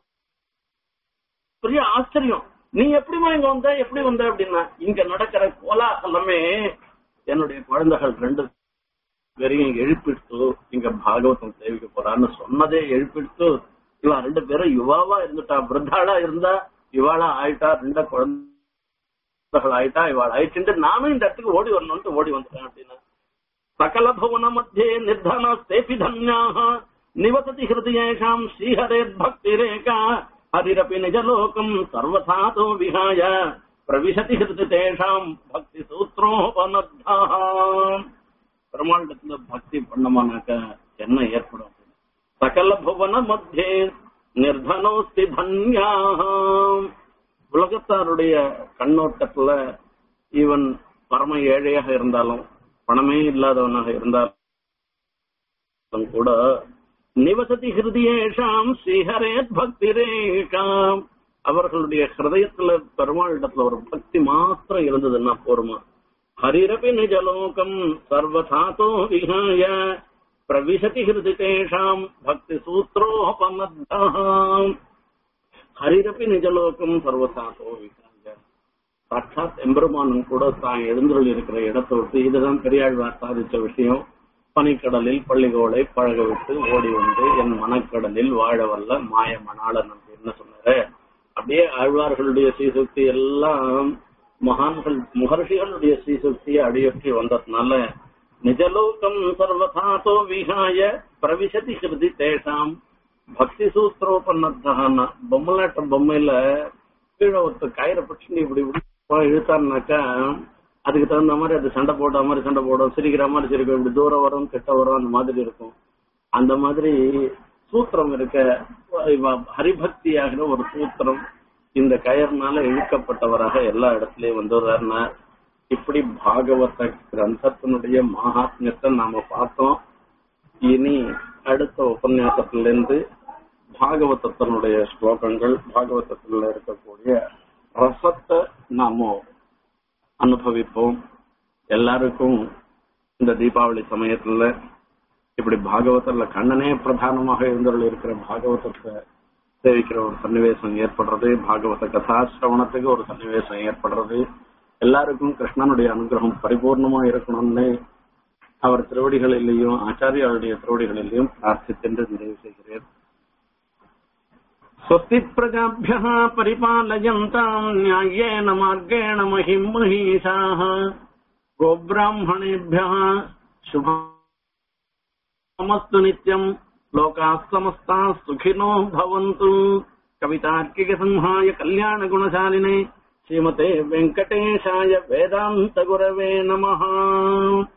பெரிய ஆச்சரியம் நீ எப்படிமா இங்க வந்த எப்படி வந்த அப்படின்னா இங்க நடக்கிற கோலாகலமே என்னுடைய குழந்தைகள் ரெண்டு பேரையும் எழுப்பிடுத்து இங்க பாகவதம் சேவிக்க போறான்னு சொன்னதே எழுப்பிடுத்து இவா ரெண்டு பேரும் யுவாவா இருந்துட்டா விருத்தாளா இருந்தா இவாளா ஆயிட்டா ரெண்ட குழந்தைகள் ஆயிட்டா இவாள் ஆயிட்டு நானும் இந்த இடத்துக்கு ஓடி வரணும்னு ஓடி வந்துட்டேன் அப்படின்னா சகல புவன மத்தியே நிர்தனஸ்தேபி தன்யாः நிவசதி ஹிருதயேஷாம் ஸ்ரீஹரேர்பக்திரேகா ஹரிரபி நிஜலோகம் சர்வதாதோ விஹாய பிரவிசதி ஹிருதி தேஷாம் பக்தி சூத்ரோபனத்தாः பெருமாண்டத்துல பக்தி பண்ணமானாக்க என்ன ஏற்படும் சகல புவன மத்தியே நிர்தனோஸ்தி தன்யாः உலகத்தாருடைய கண்ணோட்டத்துல இவன் பரம ஏழையாக இருந்தாலும் பணமே இல்லாதவனாக இருந்தாலும் கூட நிவசதி ஹிருதயேஷாம் ஸ்ரீஹரேத் பக்திரேகாம் அவர்களுடைய ஹிருதயத்துல பெருமாளிடத்துல ஒரு பக்தி மாத்திரம் இருந்ததுன்னா போருமா ஹரிரபி நிஜலோகம் சர்வதாத்தோ விஹாய பிரவிசதி ஹிருதிதேஷாம் பக்தி சூத்ரோபமத்தாம் ஹரிரபி நிஜலோகம் சர்வதாத்தோ விஹாய சாட்சாத் எம்பெருமானும் கூட தான் எழுந்தருள் இருக்கிற இடத்தை விட்டு இதுதான் பெரியாழ்வார் சாதிச்ச விஷயம் பனிக்கடலில் பள்ளிகோளை பழக விட்டு ஓடி வந்து என் மனக்கடலில் வாழ வல்ல மாயமணாளன் என்ன சொன்னாரு அப்படியே ஆழ்வார்களுடைய சீசுக்தி எல்லாம் மகான்கள் மகர்ஷிகளுடைய சீசுக்தியை அடியொற்றி வந்ததுனால நிஜலோகம் சர்வதாத்தோ விஹாய பிரவிசதி ஹிருதி தேஷாம் பக்தி சூத்திரோபன்னத்தான பொம்மலாட்ட பொம்மையில கீழே ஒருத்தர் கயிறை பிடிச்சு இப்படி இப்படி போய் இழுத்தாருனாக்கா அதுக்கு தகுந்த மாதிரி அது சண்டை போட்ட மாதிரி சண்டை போடும் சிரிக்கிற மாதிரி சிரிக்கும் இப்படி தூரம் வரும் கிட்ட வரும் அந்த மாதிரி இருக்கும் அந்த மாதிரி சூத்திரம் இருக்க இவ ஹரிபக்தியாகிற ஒரு சூத்திரம் இந்த கயர்னால இழுக்கப்பட்டவராக எல்லா இடத்துலயும் வந்துடுறாருன்னா இப்படி பாகவத கிரந்தத்தினுடைய மகாத்மியத்தை நாம பார்த்தோம் இனி அடுத்த உபன்யாசத்திலிருந்து பாகவதத்தினுடைய ஸ்லோகங்கள் பாகவதத்தில் இருக்கக்கூடிய ரசத்தை நாம அனுபவிப்போம் எல்லாருக்கும் இந்த தீபாவளி சமயத்துல இப்படி பாகவதத்துல கண்ணனே பிரதானமாக இருந்தவர்கள் இருக்கிற பாகவதத்தை சேவிக்கிற ஒரு சன்னிவேசம் ஏற்படுறது பாகவத கதாசிரவணத்துக்கு ஒரு சன்னிவேசம் ஏற்படுறது எல்லாருக்கும் கிருஷ்ணனுடைய அனுகிரகம் பரிபூர்ணமா இருக்கணும்னு அவர் திருவடிகளிலேயும் ஆச்சாரியாருடைய திருவடிகளிலேயும் பிரார்த்தித்தென்று நிறைவு செய்கிறேன் स्वस्ति प्रजाभ्यः परिपालयन्ताम् न्याय्येन मार्गेण महिम् महिषाः गोब्राह्मणेभ्यः शुभमस्तु नित्यम् लोकाः समस्ताः सुखिनो भवन्तु कवितार्किकसंहाय कल्याणगुणशालिने श्रीमते वेङ्कटेशाय वेदान्तगुरवे नमः